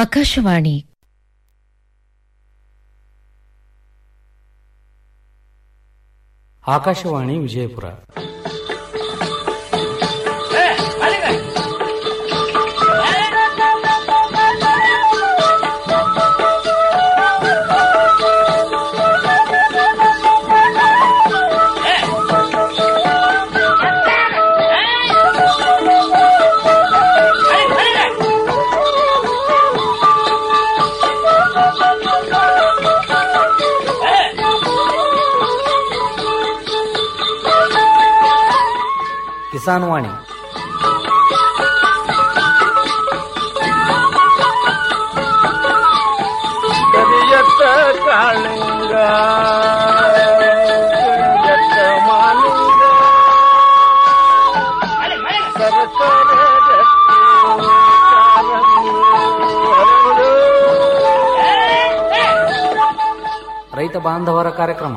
ಆಕಾಶವಾಣಿ ಆಕಾಶವಾಣಿ ವಿಜಯಪುರ ಕಿಸಾನ್ ವಾಣಿ ಕರಿಯತ್ತ ಕಾಳಿಂಗ ಕರಿಯತ್ತ ಮಾಲಿಂಗ ಸರಸರ ರಕ್ತಿ ಕಾರಂಗಿ ಹರಡು. ರೈತ ಬಾಂಧವರ ಕಾರ್ಯಕ್ರಮ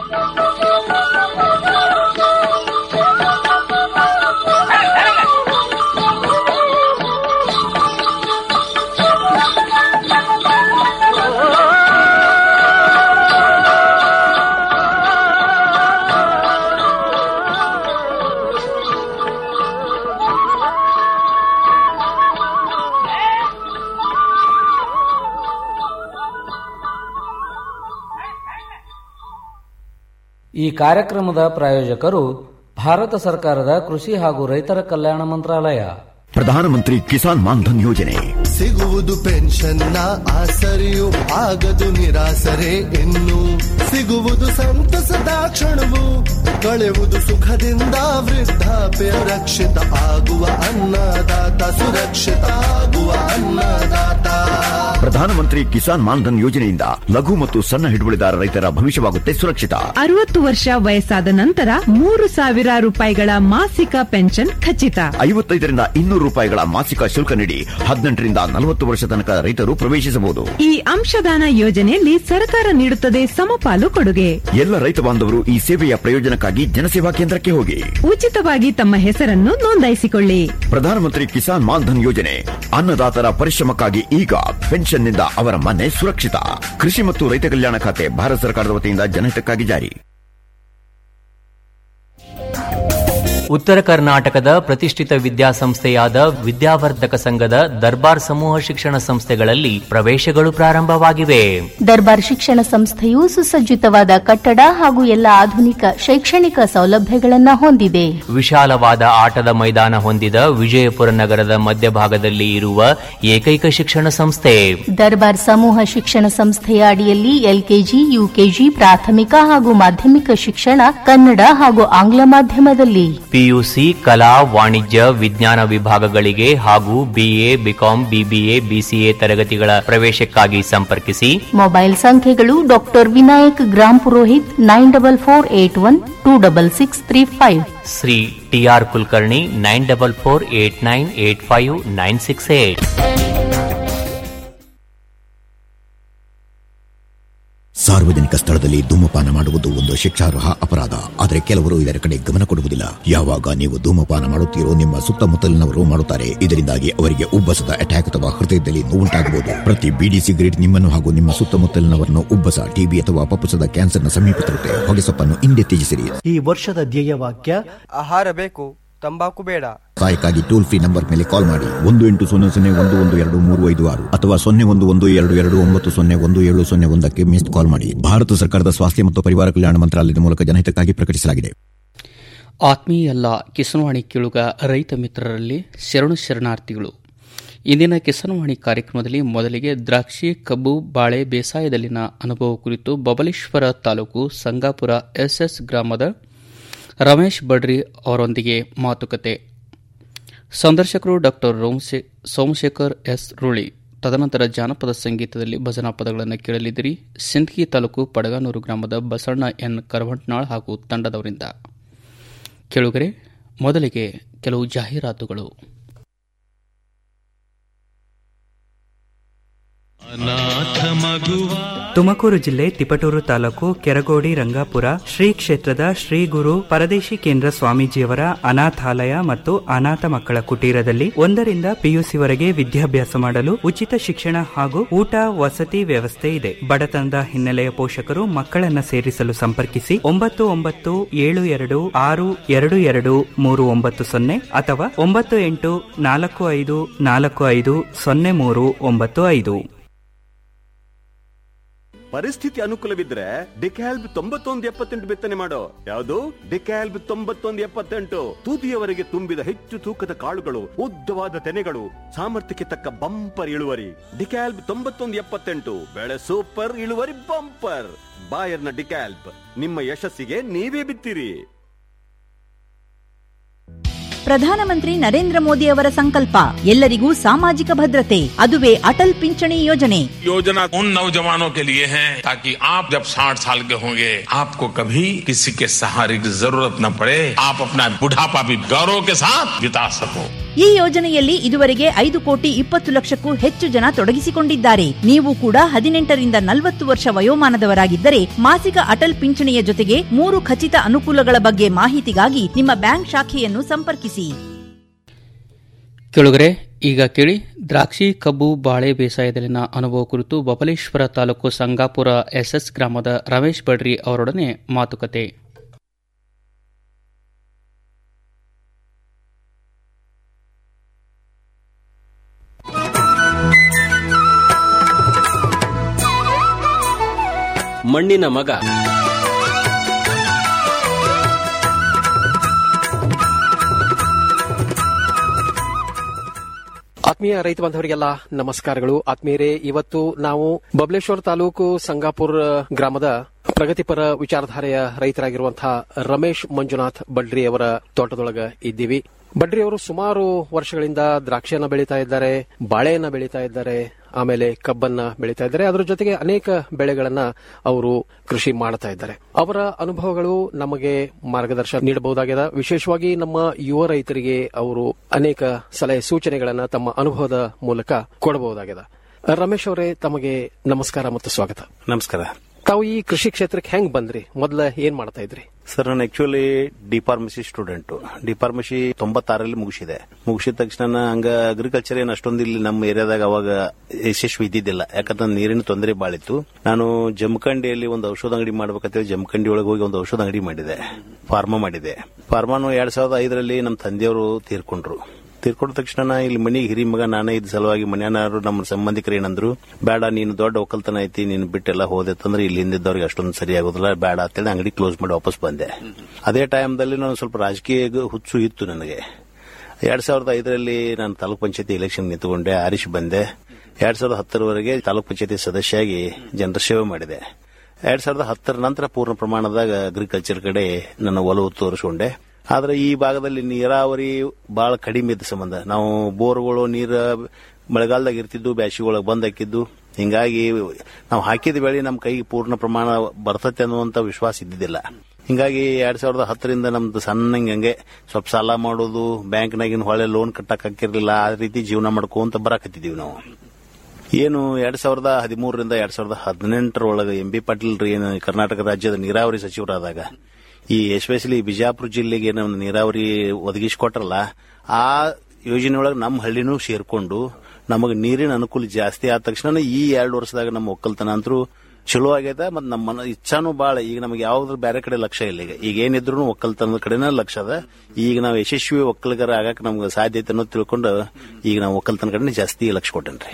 ಈ ಕಾರ್ಯಕ್ರಮದ ಪ್ರಾಯೋಜಕರು ಭಾರತ ಸರ್ಕಾರದ ಕೃಷಿ ಹಾಗೂ ರೈತರ ಕಲ್ಯಾಣ ಮಂತ್ರಾಲಯ ಪ್ರಧಾನಮಂತ್ರಿ ಕಿಸಾನ್ ಮಾನ್ಧನ್ ಯೋಜನೆ ಸಿಗುವುದು ಪೆನ್ಷನ್ನ ಆಸರೆಯು ಆಗದು ನಿರಾಸರೆ ಇನ್ನು ಸಿಗುವುದು ಸಂತಸದ ಕ್ಷಣವು ಕಳೆಯುವುದು ಸುಖದಿಂದ ವೃದ್ಧಾಪ್ಯ ರಕ್ಷಿತ ಆಗುವ ಅನ್ನದಾತ ಸುರಕ್ಷಿತ ಆಗುವ ಅನ್ನದಾತ ಪ್ರಧಾನಮಂತ್ರಿ ಕಿಸಾನ್ ಮಾನ್ಧನ್ ಯೋಜನೆಯಿಂದ ಲಘು ಮತ್ತು ಸಣ್ಣ ಹಿಡುವಳಿದಾರ ರೈತರ ಭವಿಷ್ಯವಾಗುತ್ತೆ ಸುರಕ್ಷಿತ ಅರವತ್ತು ವರ್ಷ ವಯಸ್ಸಾದ ನಂತರ ಮೂರು ಸಾವಿರ ರೂಪಾಯಿಗಳ ಮಾಸಿಕ ಪೆನ್ಷನ್ ಖಚಿತ ಐವತ್ತೈದರಿಂದ ಇನ್ನೂರು ರೂಪಾಯಿಗಳ ಮಾಸಿಕ ಶುಲ್ಕ ನೀಡಿ ಹದಿನೆಂಟರಿಂದ ನಲವತ್ತು ವರ್ಷ ತನಕ ರೈತರು ಪ್ರವೇಶಿಸಬಹುದು ಈ ಅಂಶದಾನ ಯೋಜನೆಯಲ್ಲಿ ಸರ್ಕಾರ ನೀಡುತ್ತದೆ ಸಮಪಾಲು ಕೊಡುಗೆ ಎಲ್ಲ ರೈತ ಬಾಂಧವರು ಈ ಸೇವೆಯ ಪ್ರಯೋಜನಕ್ಕಾಗಿ ಜನಸೇವಾ ಕೇಂದ್ರಕ್ಕೆ ಹೋಗಿ ಉಚಿತವಾಗಿ ತಮ್ಮ ಹೆಸರನ್ನು ನೋಂದಾಯಿಸಿಕೊಳ್ಳಿ ಪ್ರಧಾನಮಂತ್ರಿ ಕಿಸಾನ್ ಮಾನ್ಧನ್ ಯೋಜನೆ ಅನ್ನದಾತರ ಪರಿಶ್ರಮಕ್ಕಾಗಿ ಈಗ ಪೆನ್ಷನ್ನಿಂದ ಅವರ ಮನೆ ಸುರಕ್ಷಿತ ಕೃಷಿ ಮತ್ತು ರೈತ ಕಲ್ಯಾಣ ಖಾತೆ ಭಾರತ ಸರ್ಕಾರದ ವತಿಯಿಂದ ಜನಹಿತಕ್ಕಾಗಿ ಜಾರಿ ಉತ್ತರ ಕರ್ನಾಟಕದ ಪ್ರತಿಷ್ಠಿತ ವಿದ್ಯಾಸಂಸ್ಥೆಯಾದ ವಿದ್ಯಾವರ್ಧಕ ಸಂಘದ ದರ್ಬಾರ್ ಸಮೂಹ ಶಿಕ್ಷಣ ಸಂಸ್ಥೆಗಳಲ್ಲಿ ಪ್ರವೇಶಗಳು ಪ್ರಾರಂಭವಾಗಿವೆ ದರ್ಬಾರ್ ಶಿಕ್ಷಣ ಸಂಸ್ಥೆಯು ಸುಸಜ್ಜಿತವಾದ ಕಟ್ಟಡ ಹಾಗೂ ಎಲ್ಲ ಆಧುನಿಕ ಶೈಕ್ಷಣಿಕ ಸೌಲಭ್ಯಗಳನ್ನು ಹೊಂದಿದೆ ವಿಶಾಲವಾದ ಆಟದ ಮೈದಾನ ಹೊಂದಿದ ವಿಜಯಪುರ ನಗರದ ಮಧ್ಯಭಾಗದಲ್ಲಿ ಇರುವ ಏಕೈಕ ಶಿಕ್ಷಣ ಸಂಸ್ಥೆ ದರ್ಬಾರ್ ಸಮೂಹ ಶಿಕ್ಷಣ ಸಂಸ್ಥೆಯ ಅಡಿಯಲ್ಲಿ ಎಲ್ಕೆಜಿ ಯುಕೆಜಿ ಪ್ರಾಥಮಿಕ ಹಾಗೂ ಮಾಧ್ಯಮಿಕ ಶಿಕ್ಷಣ ಕನ್ನಡ ಹಾಗೂ ಆಂಗ್ಲ ಮಾಧ್ಯಮದಲ್ಲಿ ಪಿಯುಸಿ ಕಲಾ ವಾಣಿಜ್ಯ ವಿಜ್ಞಾನ ವಿಭಾಗಗಳಿಗೆ ಹಾಗೂ ಬಿಎ ಬಿಕಾಂ ಬಿಬಿಎ ಬಿಸಿಎ ತರಗತಿಗಳ ಪ್ರವೇಶಕ್ಕಾಗಿ ಸಂಪರ್ಕಿಸಿ ಮೊಬೈಲ್ ಸಂಖ್ಯೆಗಳು doctor Vinayak Grampurohit nine double four eight one two double six three five Shri T R Kulkarni nine double four eight nine eight five nine six eight ಸಾರ್ವಜನಿಕ ಸ್ಥಳದಲ್ಲಿ ಧೂಮಪಾನ ಮಾಡುವುದು ಒಂದು ಶಿಕ್ಷಾರ್ಹ ಅಪರಾಧ ಆದರೆ ಕೆಲವರು ಇದರ ಕಡೆ ಗಮನ ಕೊಡುವುದಿಲ್ಲ ಯಾವಾಗ ನೀವು ಧೂಮಪಾನ ಮಾಡುತ್ತೀರೋ ನಿಮ್ಮ ಸುತ್ತಮುತ್ತಲಿನವರು ಮಾಡುತ್ತಾರೆ ಇದರಿಂದಾಗಿ ಅವರಿಗೆ ಉಬ್ಬಸದ ಅಟ್ಯಾಕ್ ಅಥವಾ ಹೃದಯದಲ್ಲಿ ನೋವುಂಟಾಗಬಹುದು ಪ್ರತಿ ಬಿಡಿ ಸಿಗರೇಟ್ ನಿಮ್ಮನ್ನು ಹಾಗೂ ನಿಮ್ಮ ಸುತ್ತಮುತ್ತಲಿನವರನ್ನು ಉಬ್ಬಸ ಟಿಬಿ ಅಥವಾ ಪಪ್ಪಸದ ಕ್ಯಾನ್ಸರ್ನ ಸಮೀಪ ತರುತ್ತೆ ಹೊಗೆಸೊಪ್ಪನ್ನು ಹಿಂದೆ ತ್ಯಜಿಸಿರಿ ಈ ವರ್ಷದ ಧ್ಯೇಯವಾಕ್ಯ ಆಹಾರ ಬೇಕು ತಂಬಾಕು ಬೇಡ ಸಹಾಯಕ್ಕಾಗಿ ಟೋಲ್ ಫ್ರೀ ನಂಬರ್ ಮೇಲೆ ಕಾಲ್ ಮಾಡಿ ಒಂದು ಎಂಟು ಸೊನ್ನೆ ಸೊನ್ನೆ ಒಂದು ಒಂದು ಎರಡು ಮೂರು ಐದು ಆರು ಅಥವಾ ಸೊನ್ನೆ ಒಂದು ಒಂದು ಎರಡು ಎರಡು ಒಂಬತ್ತು ಸೊನ್ನೆ ಒಂದು ಏಳು ಸೊನ್ನೆ ಒಂದಕ್ಕೆ ಮಿಸ್ಡ್ ಕಾಲ್ ಮಾಡಿ ಭಾರತ ಸರ್ಕಾರದ ಸ್ವಾಸ್ಥ್ಯ ಮತ್ತು ಪರಿವಾರ ಕಲ್ಯಾಣ ಮಂತ್ರಾಲಯದ ಮೂಲಕ ಜನಹಿತಕ್ಕಾಗಿ ಪ್ರಕಟಿಸಲಾಗಿದೆ ಆತ್ಮೀಯಲ್ಲ ಕಿಸನವಾಣಿ ಕೇಳುಗ ರೈತ ಮಿತ್ರರಲ್ಲಿ ಶರಣು ಶರಣಾರ್ಥಿಗಳು ಇಂದಿನ ಕಿಸನವಾಣಿ ಕಾರ್ಯಕ್ರಮದಲ್ಲಿ ಮೊದಲಿಗೆ ದ್ರಾಕ್ಷಿ ಕಬ್ಬು ಬಾಳೆ ಬೇಸಾಯದಲ್ಲಿನ ಅನುಭವ ಕುರಿತು ಬಬಲೇಶ್ವರ ತಾಲೂಕು ಸಂಗಾಪುರ ಎಸ್ಎಸ್ ಗ್ರಾಮದ ರಮೇಶ್ ಬಡ್ರಿ ಅವರೊಂದಿಗೆ ಮಾತುಕತೆ ಸಂದರ್ಶಕರು ಡಾಕ್ಟರ್ ಸೋಮಶೇಖರ್ ಎಸ್ ರೂಳಿ ತದನಂತರ ಜಾನಪದ ಸಂಗೀತದಲ್ಲಿ ಭಜನಾ ಪದಗಳನ್ನು ಕೇಳಲಿದ್ದೀರಿ ಸಿಂದಗಿ ತಾಲೂಕು ಪಡಗಾನೂರು ಗ್ರಾಮದ ಬಸಣ್ಣ ಎನ್ ಕರವಂಟ್ನಾಳ್ ಹಾಗೂ ತಂಡದವರಿಂದ ಕೇಳುಗರೆ ಮೊದಲಿಗೆ ಕೆಲವು ಜಾಹೀರಾತುಗಳು ತುಮಕೂರು ಜಿಲ್ಲೆ ತಿಪಟೂರು ತಾಲೂಕು ಕೆರಗೋಡಿ ರಂಗಾಪುರ ಶ್ರೀ ಕ್ಷೇತ್ರದ ಶ್ರೀ ಗುರು ಪರದೇಶಿ ಕೇಂದ್ರ ಸ್ವಾಮೀಜಿಯವರ ಅನಾಥಾಲಯ ಮತ್ತು ಅನಾಥ ಮಕ್ಕಳ ಕುಟೀರದಲ್ಲಿ ಒಂದರಿಂದ ಪಿಯುಸಿವರೆಗೆ ವಿದ್ಯಾಭ್ಯಾಸ ಮಾಡಲು ಉಚಿತ ಶಿಕ್ಷಣ ಹಾಗೂ ಊಟ ವಸತಿ ವ್ಯವಸ್ಥೆ ಇದೆ ಬಡತನದ ಹಿನ್ನೆಲೆಯ ಪೋಷಕರು ಮಕ್ಕಳನ್ನ ಸೇರಿಸಲು ಸಂಪರ್ಕಿಸಿ ಒಂಬತ್ತು ಒಂಬತ್ತು ಏಳು ಎರಡು ಆರು ಎರಡು ಎರಡು ಮೂರು ಒಂಬತ್ತು ಸೊನ್ನೆ ಅಥವಾ ಒಂಬತ್ತು ಎಂಟು ನಾಲ್ಕು ಐದು ನಾಲ್ಕು ಐದು ಸೊನ್ನೆ ಮೂರು ಒಂಬತ್ತು ಐದು ಪರಿಸ್ಥಿತಿ ಅನುಕೂಲವಿದ್ರೆ ಡಿಕ್ಯಾಲ್ಬ್ ತೊಂಬತ್ತೊಂದು ಎಪ್ಪತ್ತೆಂಟು ಬಿತ್ತನೆ ಮಾಡೋ ಯಾವುದು ಡಿಕ್ಯಾಲ್ಬ್ ತೊಂಬತ್ತೊಂದು ಎಪ್ಪತ್ತೆಂಟು ತುದಿಯವರೆಗೆ ತುಂಬಿದ ಹೆಚ್ಚು ತೂಕದ ಕಾಳುಗಳು ಉದ್ದವಾದ ತೆನೆಗಳು ಸಾಮರ್ಥ್ಯಕ್ಕೆ ತಕ್ಕ ಬಂಪರ್ ಇಳುವರಿ ಡಿಕ್ಯಾಲ್ಬ್ ತೊಂಬತ್ತೊಂದು ಎಪ್ಪತ್ತೆಂಟು ಬೆಳೆ ಸೂಪರ್ ಇಳುವರಿ ಬಂಪರ್ ಬಾಯರ್ನ ಡಿಕ್ಯಾಲ್ಬ್ ನಿಮ್ಮ ಯಶಸ್ಸಿಗೆ ನೀವೇ ಬಿತ್ತಿರಿ ಪ್ರಧಾನಮಂತ್ರಿ ನರೇಂದ್ರ ಮೋದಿ ಅವರ ಸಂಕಲ್ಪ ಎಲ್ಲರಿಗೂ ಸಾಮಾಜಿಕ ಭದ್ರತೆ ಅದುವೇ ಅಟಲ್ ಪಿಂಚಣಿ ಯೋಜನೆ योजना उन नौजवानों के लिए है ताकि आप जब 60 साल के होंगे आपको कभी किसी के सहारे की जरूरत न पड़े आप अपना बुढ़ापा भी गौरव के साथ बिता सको ಈ ಯೋಜನೆಯಲ್ಲಿ ಇದುವರೆಗೆ ಐದು ಕೋಟಿ ಇಪ್ಪತ್ತು ಲಕ್ಷಕ್ಕೂ ಹೆಚ್ಚು ಜನ ತೊಡಗಿಸಿಕೊಂಡಿದ್ದಾರೆ ನೀವು ಕೂಡ ಹದಿನೆಂಟರಿಂದ ನಲವತ್ತು ವರ್ಷ ವಯೋಮಾನದವರಾಗಿದ್ದರೆ ಮಾಸಿಕ ಅಟಲ್ ಪಿಂಚಣಿಯ ಜೊತೆಗೆ ಮೂರು ಖಚಿತ ಅನುಕೂಲಗಳ ಬಗ್ಗೆ ಮಾಹಿತಿಗಾಗಿ ನಿಮ್ಮ ಬ್ಯಾಂಕ್ ಶಾಖೆಯನ್ನು ಸಂಪರ್ಕಿಸಿ ಕೆಳಗರೆ ಈಗ ಕೇಳಿ ದ್ರಾಕ್ಷಿ ಕಬ್ಬು ಬಾಳೆ ಬೇಸಾಯದಲ್ಲಿನ ಅನುಭವ ಕುರಿತು ಬಬಲೇಶ್ವರ ತಾಲೂಕು ಸಂಗಾಪುರ ಎಸ್ಎಸ್ ಗ್ರಾಮದ ರಮೇಶ್ ಬಡ್ರಿ ಅವರೊಡನೆ ಮಾತುಕತೆ ಮಣ್ಣಿನ ಮಗ ಆತ್ಮೀಯ ರೈತ ಬಾಂಧವರಿಗೆಲ್ಲ ನಮಸ್ಕಾರಗಳು ಆತ್ಮೀಯರೇ ಇವತ್ತು ನಾವು ಬಬಲೇಶ್ವರ ತಾಲೂಕು ಸಂಗಾಪುರ ಗ್ರಾಮದ ಪ್ರಗತಿಪರ ವಿಚಾರಧಾರೆಯ ರೈತರಾಗಿರುವಂತಹ ರಮೇಶ್ ಮಂಜುನಾಥ್ ಬಡ್ರಿ ಅವರ ತೋಟದೊಳಗ ಇದ್ದೀವಿ ಬಡ್ರಿ ಅವರು ಸುಮಾರು ವರ್ಷಗಳಿಂದ ದ್ರಾಕ್ಷಿಯನ್ನ ಬೆಳೀತಾ ಇದ್ದಾರೆ ಬಾಳೆಯನ್ನ ಬೆಳೀತಾ ಇದ್ದಾರೆ ಆಮೇಲೆ ಕಬ್ಬನ್ನ ಬೆಳೀತಾ ಇದ್ದಾರೆ ಅದರ ಜೊತೆಗೆ ಅನೇಕ ಬೆಳೆಗಳನ್ನ ಅವರು ಕೃಷಿ ಮಾಡ್ತಾ ಇದ್ದಾರೆ ಅವರ ಅನುಭವಗಳು ನಮಗೆ ಮಾರ್ಗದರ್ಶನ ನೀಡಬಹುದಾಗಿದೆ ವಿಶೇಷವಾಗಿ ನಮ್ಮ ಯುವ ರೈತರಿಗೆ ಅವರು ಅನೇಕ ಸಲಹೆ ಸೂಚನೆಗಳನ್ನ ತಮ್ಮ ಅನುಭವದ ಮೂಲಕ ಕೊಡಬಹುದಾಗಿದೆ ರಮೇಶ್ ಅವರೇ ತಮಗೆ ನಮಸ್ಕಾರ ಮತ್ತು ಸ್ವಾಗತ ನಮಸ್ಕಾರ ತಾವು ಈ ಕೃಷಿ ಕ್ಷೇತ್ರಕ್ಕೆ ಹೆಂಗ್ ಬಂದ್ರಿ ಮೊದಲ ಏನ್ ಮಾಡ್ತಾ ಇದ್ರಿ ಸರ್ ನಾನು actually D pharmacy student D pharmacy ತೊಂಬತ್ತಾರಲ್ಲಿ ಮುಗಿಸಿದೆ ಮುಗಿಸಿದ ತಕ್ಷಣ ಹಂಗ ಅಗ್ರಿಕಲ್ಚರ್ ಏನ್ ಅಷ್ಟೊಂದು ಇಲ್ಲಿ ನಮ್ಮ ಏರಿಯಾದಾಗ ಅವಾಗ ಯಶಸ್ವಿ ಇದ್ದಿದ್ದಿಲ್ಲ ಯಾಕಂದ್ರೆ ನೀರಿನ ತೊಂದರೆ ಬಾಳಿತ್ತು ನಾನು ಜಮಖಂಡಿಯಲ್ಲಿ ಒಂದು ಔಷಧ ಅಂಗಡಿ ಮಾಡ್ಬೇಕಂತೇಳಿ ಜಮಖಂಡಿ ಒಳಗೆ ಹೋಗಿ ಒಂದು ಔಷಧ ಅಂಗಡಿ ಮಾಡಿದೆ ಫಾರ್ಮಾ ಮಾಡಿದೆ ಫಾರ್ಮಾನು ಎರಡ್ ಸಾವಿರದ ಐದರಲ್ಲಿ ನಮ್ಮ ತಂದೆಯವರು ತೀರ್ಕೊಂಡ್ರು ತೀರ್ಕೊಂಡ ತಕ್ಷಣ ಇಲ್ಲಿ ಮನೆಗೆ ಹಿರಿ ಮಗ ನಾನೇ ಇದ್ದ ಸಲುವಾಗಿ ಮನೆಯವರು ನಮ್ಮ ಸಂಬಂಧಿಕರು ಏನಂದ್ರು ಬೇಡ ನೀನು ದೊಡ್ಡ ಒಕ್ಕಲ್ತನ ಐತಿ ನೀನು ಬಿಟ್ಟೆಲ್ಲ ಹೋದೆ ತಂದ್ರೆ ಇಲ್ಲಿ ಹಿಂದಿದ್ದವ್ರಿಗೆ ಅಷ್ಟೊಂದು ಸರಿ ಆಗೋದಿಲ್ಲ ಬೇಡ ಅಂತೇಳಿ ಅಂಗಡಿ ಕ್ಲೋಸ್ ಮಾಡಿ ವಾಪಸ್ ಬಂದೆ ಅದೇ ಟೈಮ್ದಲ್ಲಿ ನಾನು ಸ್ವಲ್ಪ ರಾಜಕೀಯ ಹುಚ್ಚು ಇತ್ತು ನನಗೆ ಎರಡ್ ಸಾವಿರದ ಐದರಲ್ಲಿ ನಾನು ತಾಲೂಕ್ ಪಂಚಾಯತಿ ಎಲೆಕ್ಷನ್ ನಿಂತುಕೊಂಡೆ ಆರಿಶ್ ಬಂದೆ ಎರಡ್ ಸಾವಿರದ ಹತ್ತರವರೆಗೆ ತಾಲೂಕ್ ಪಂಚಾಯತಿ ಸದಸ್ಯಾಗಿ ಜನರ ಸೇವೆ ಮಾಡಿದೆ ಎರಡ್ ಸಾವಿರದ ಹತ್ತರ ನಂತರ ಪೂರ್ಣ ಪ್ರಮಾಣದಾಗ ಅಗ್ರಿಕಲ್ಚರ್ ಕಡೆ ನನ್ನ ಒಲವು ತೋರಿಸಿಕೊಂಡೆ ಆದ್ರೆ ಈ ಭಾಗದಲ್ಲಿ ನೀರಾವರಿ ಬಹಳ ಕಡಿಮೆ ಇದ್ದ ಸಂಬಂಧ ನಾವು ಬೋರ್ಗಳು ನೀರ ಮಳೆಗಾಲದಾಗ ಇರ್ತಿದ್ದು ಬ್ಯಾಸಿಗೊಳಗೆ ಬಂದ್ ಹಾಕಿದ್ದು ಹಿಂಗಾಗಿ ನಾವು ಹಾಕಿದ ಬೆಳೆ ನಮ್ಮ ಕೈಗೆ ಪೂರ್ಣ ಪ್ರಮಾಣ ಬರ್ತತೆ ಅನ್ನುವಂತ ವಿಶ್ವಾಸ ಇದ್ದಿದ್ದಿಲ್ಲ ಹಿಂಗಾಗಿ ಎರಡ್ ಸಾವಿರದ ಹತ್ತರಿಂದ ನಮ್ದು ಸಣ್ಣಂಗೆ ಹಂಗೆ ಸ್ವಲ್ಪ ಸಾಲ ಮಾಡೋದು ಬ್ಯಾಂಕ್ನಾಗಿನ ಹೊಳೆ ಲೋನ್ ಕಟ್ಟಕ್ ಹಾಕಿರ್ಲಿಲ್ಲ ಆ ರೀತಿ ಜೀವನ ಮಾಡ್ಕೊಂತ ಬರಾಕತ್ತಿದೀವಿ ನಾವು ಏನು ಎರಡ್ ಸಾವಿರದ ಹದಿಮೂರರಿಂದ ಎರಡ್ ಸಾವಿರದ ಹದಿನೆಂಟರೊಳಗೆ ಎಂ ಬಿ ಪಾಟೀಲ್ ರೀ ಏನು ಕರ್ನಾಟಕ ರಾಜ್ಯದ ನೀರಾವರಿ ಸಚಿವರಾದಾಗ ಈ ಎಸ್ಪೆಷಲಿ ಬಿಜಾಪುರ ಜಿಲ್ಲೆಗೆ ಏನು ಒಂದು ನೀರಾವರಿ ಒದಗಿಸಿಕೊಟ್ರಲ್ಲ ಆ ಯೋಜನೆಯೊಳಗೆ ನಮ್ಮ ಹಳ್ಳಿನೂ ಸೇರ್ಕೊಂಡು ನಮಗೆ ನೀರಿನ ಅನುಕೂಲ ಜಾಸ್ತಿ ಆದ ತಕ್ಷಣ ಈ ಎರಡು ವರ್ಷದಾಗ ನಮ್ಮ ಒಕ್ಕಲ್ತನ ಅಂತರೂ ಚಲೋ ಆಗ್ಯದ ಮತ್ತು ನಮ್ಮ ಮನ ಇಚ್ಛಾನು ಬಾಳ ಈಗ ನಮಗೆ ಯಾವ್ದ್ರ ಬೇರೆ ಕಡೆ ಲಕ್ಷ್ಯ ಇಲ್ಲ ಈಗ ಈಗ ಏನಿದ್ರು ಒಕ್ಕಲ್ತನದ ಕಡೆನೇ ಲಕ್ಷ್ಯ ಅದ ಈಗ ನಾವು ಯಶಸ್ವಿ ಒಕ್ಕಲಿಗರ ಆಗಕ್ಕೆ ನಮ್ಗೆ ಸಾಧ್ಯತೆ ಅನ್ನೋದು ತಿಳ್ಕೊಂಡು ಈಗ ನಾವು ಒಕ್ಕಲ್ತನ ಕಡೆ ಜಾಸ್ತಿ ಲಕ್ಷ್ಯ ಕೊಟ್ಟೇನ್ರಿ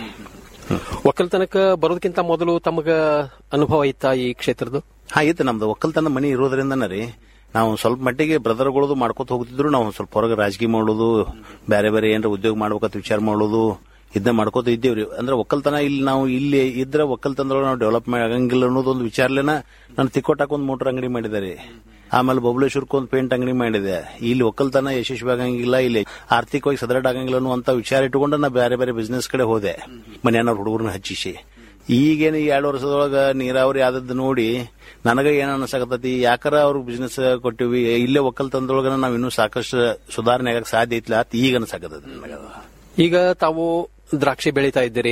ಒಕ್ಕಲ್ತನಕ ಬರೋದಕ್ಕಿಂತ ಮೊದಲು ತಮಗ ಅನುಭವ ಇತ್ತ ಈ ಕ್ಷೇತ್ರದ ಹಾ ಇತ್ತು ನಮ್ದು ಒಕ್ಕಲ್ತನ ಮನಿ ಇರೋದ್ರಿಂದನೇ ರೀ ನಾವು ಸ್ವಲ್ಪ ಮಟ್ಟಿಗೆ ಬ್ರದರ್ಗಳದು ಮಾಡ್ಕೊತ ಹೋಗ್ತಿದ್ರು ನಾವು ಸ್ವಲ್ಪ ಹೊರಗೆ ರಾಜಕೀಯ ಮಾಡೋದು ಬೇರೆ ಬೇರೆ ಏನಾರ ಉದ್ಯೋಗ ಮಾಡ್ಬೇಕಂತ ವಿಚಾರ ಮಾಡೋದು ಇದನ್ನ ಮಾಡ್ಕೋತ ಇದ್ದೇವ್ರಿ ಅಂದ್ರೆ ಒಕ್ಕಲ್ತನ ಇಲ್ಲಿ ನಾವು ಇಲ್ಲಿ ಇದ್ರೆ ಒಕ್ಕಲ್ತನದೊಳಗೆ ನಾವು ಡೆವಲಪ್ ಆಗಂಗಿಲ್ಲ ಅನ್ನೋದೊಂದು ವಿಚಾರಲೇನ ನಾನು ತಿಕ್ಕೋಟಕ್ಕೆ ಒಂದು ಮೋಟರ್ ಅಂಗಡಿ ಮಾಡಿದ್ದಾರೆ ಆಮೇಲೆ ಬಬಲೇಶ್ವರಕ್ಕೆ ಒಂದು ಪೇಂಟ್ ಅಂಗಡಿ ಮಾಡಿದೆ ಇಲ್ಲಿ ಒಕ್ಕಲ್ತನ ಯಶಸ್ವಿ ಆಗಂಗಿಲ್ಲ ಇಲ್ಲಿ ಆರ್ಥಿಕವಾಗಿ ಸದೃಢ ಆಗಂಗಿಲ್ಲ ಅನ್ನುವಂತ ವಿಚಾರ ಇಟ್ಟುಕೊಂಡು ನಾ ಬೇರೆ ಬೇರೆ ಬಿಸ್ನೆಸ್ ಕಡೆ ಹೋದೆ ಮನೆಯವ್ರ ಹುಡುಗರನ್ನ ಹಚ್ಚಿಸಿ ಈಗೇನು ಈ ಎರಡು ವರ್ಷದೊಳಗ ನೀರಾವರಿ ಆದದ್ದು ನೋಡಿ ನನಗ ಏನ್ ಅನ್ಸಕತ್ತತಿ ಯಾಕಾರ ಅವ್ರ ಬಿಸ್ನೆಸ್ ಕೊಟ್ಟಿವಿ ಇಲ್ಲೇ ಒಕ್ಕಲ್ತನದೊಳಗ ನಾವ್ ಇನ್ನೂ ಸಾಕಷ್ಟು ಸುಧಾರಣೆ ಆಗಕ್ಕೆ ಸಾಧ್ಯ ಐತಿಲ್ಲ ಅಂತ ಈಗ ಅನ್ಸಕತ್ತದ ನನಗ ಈಗ ತಾವು ದ್ರಾಕ್ಷಿ ಬೆಳೀತಾ ಇದ್ದೀರಿ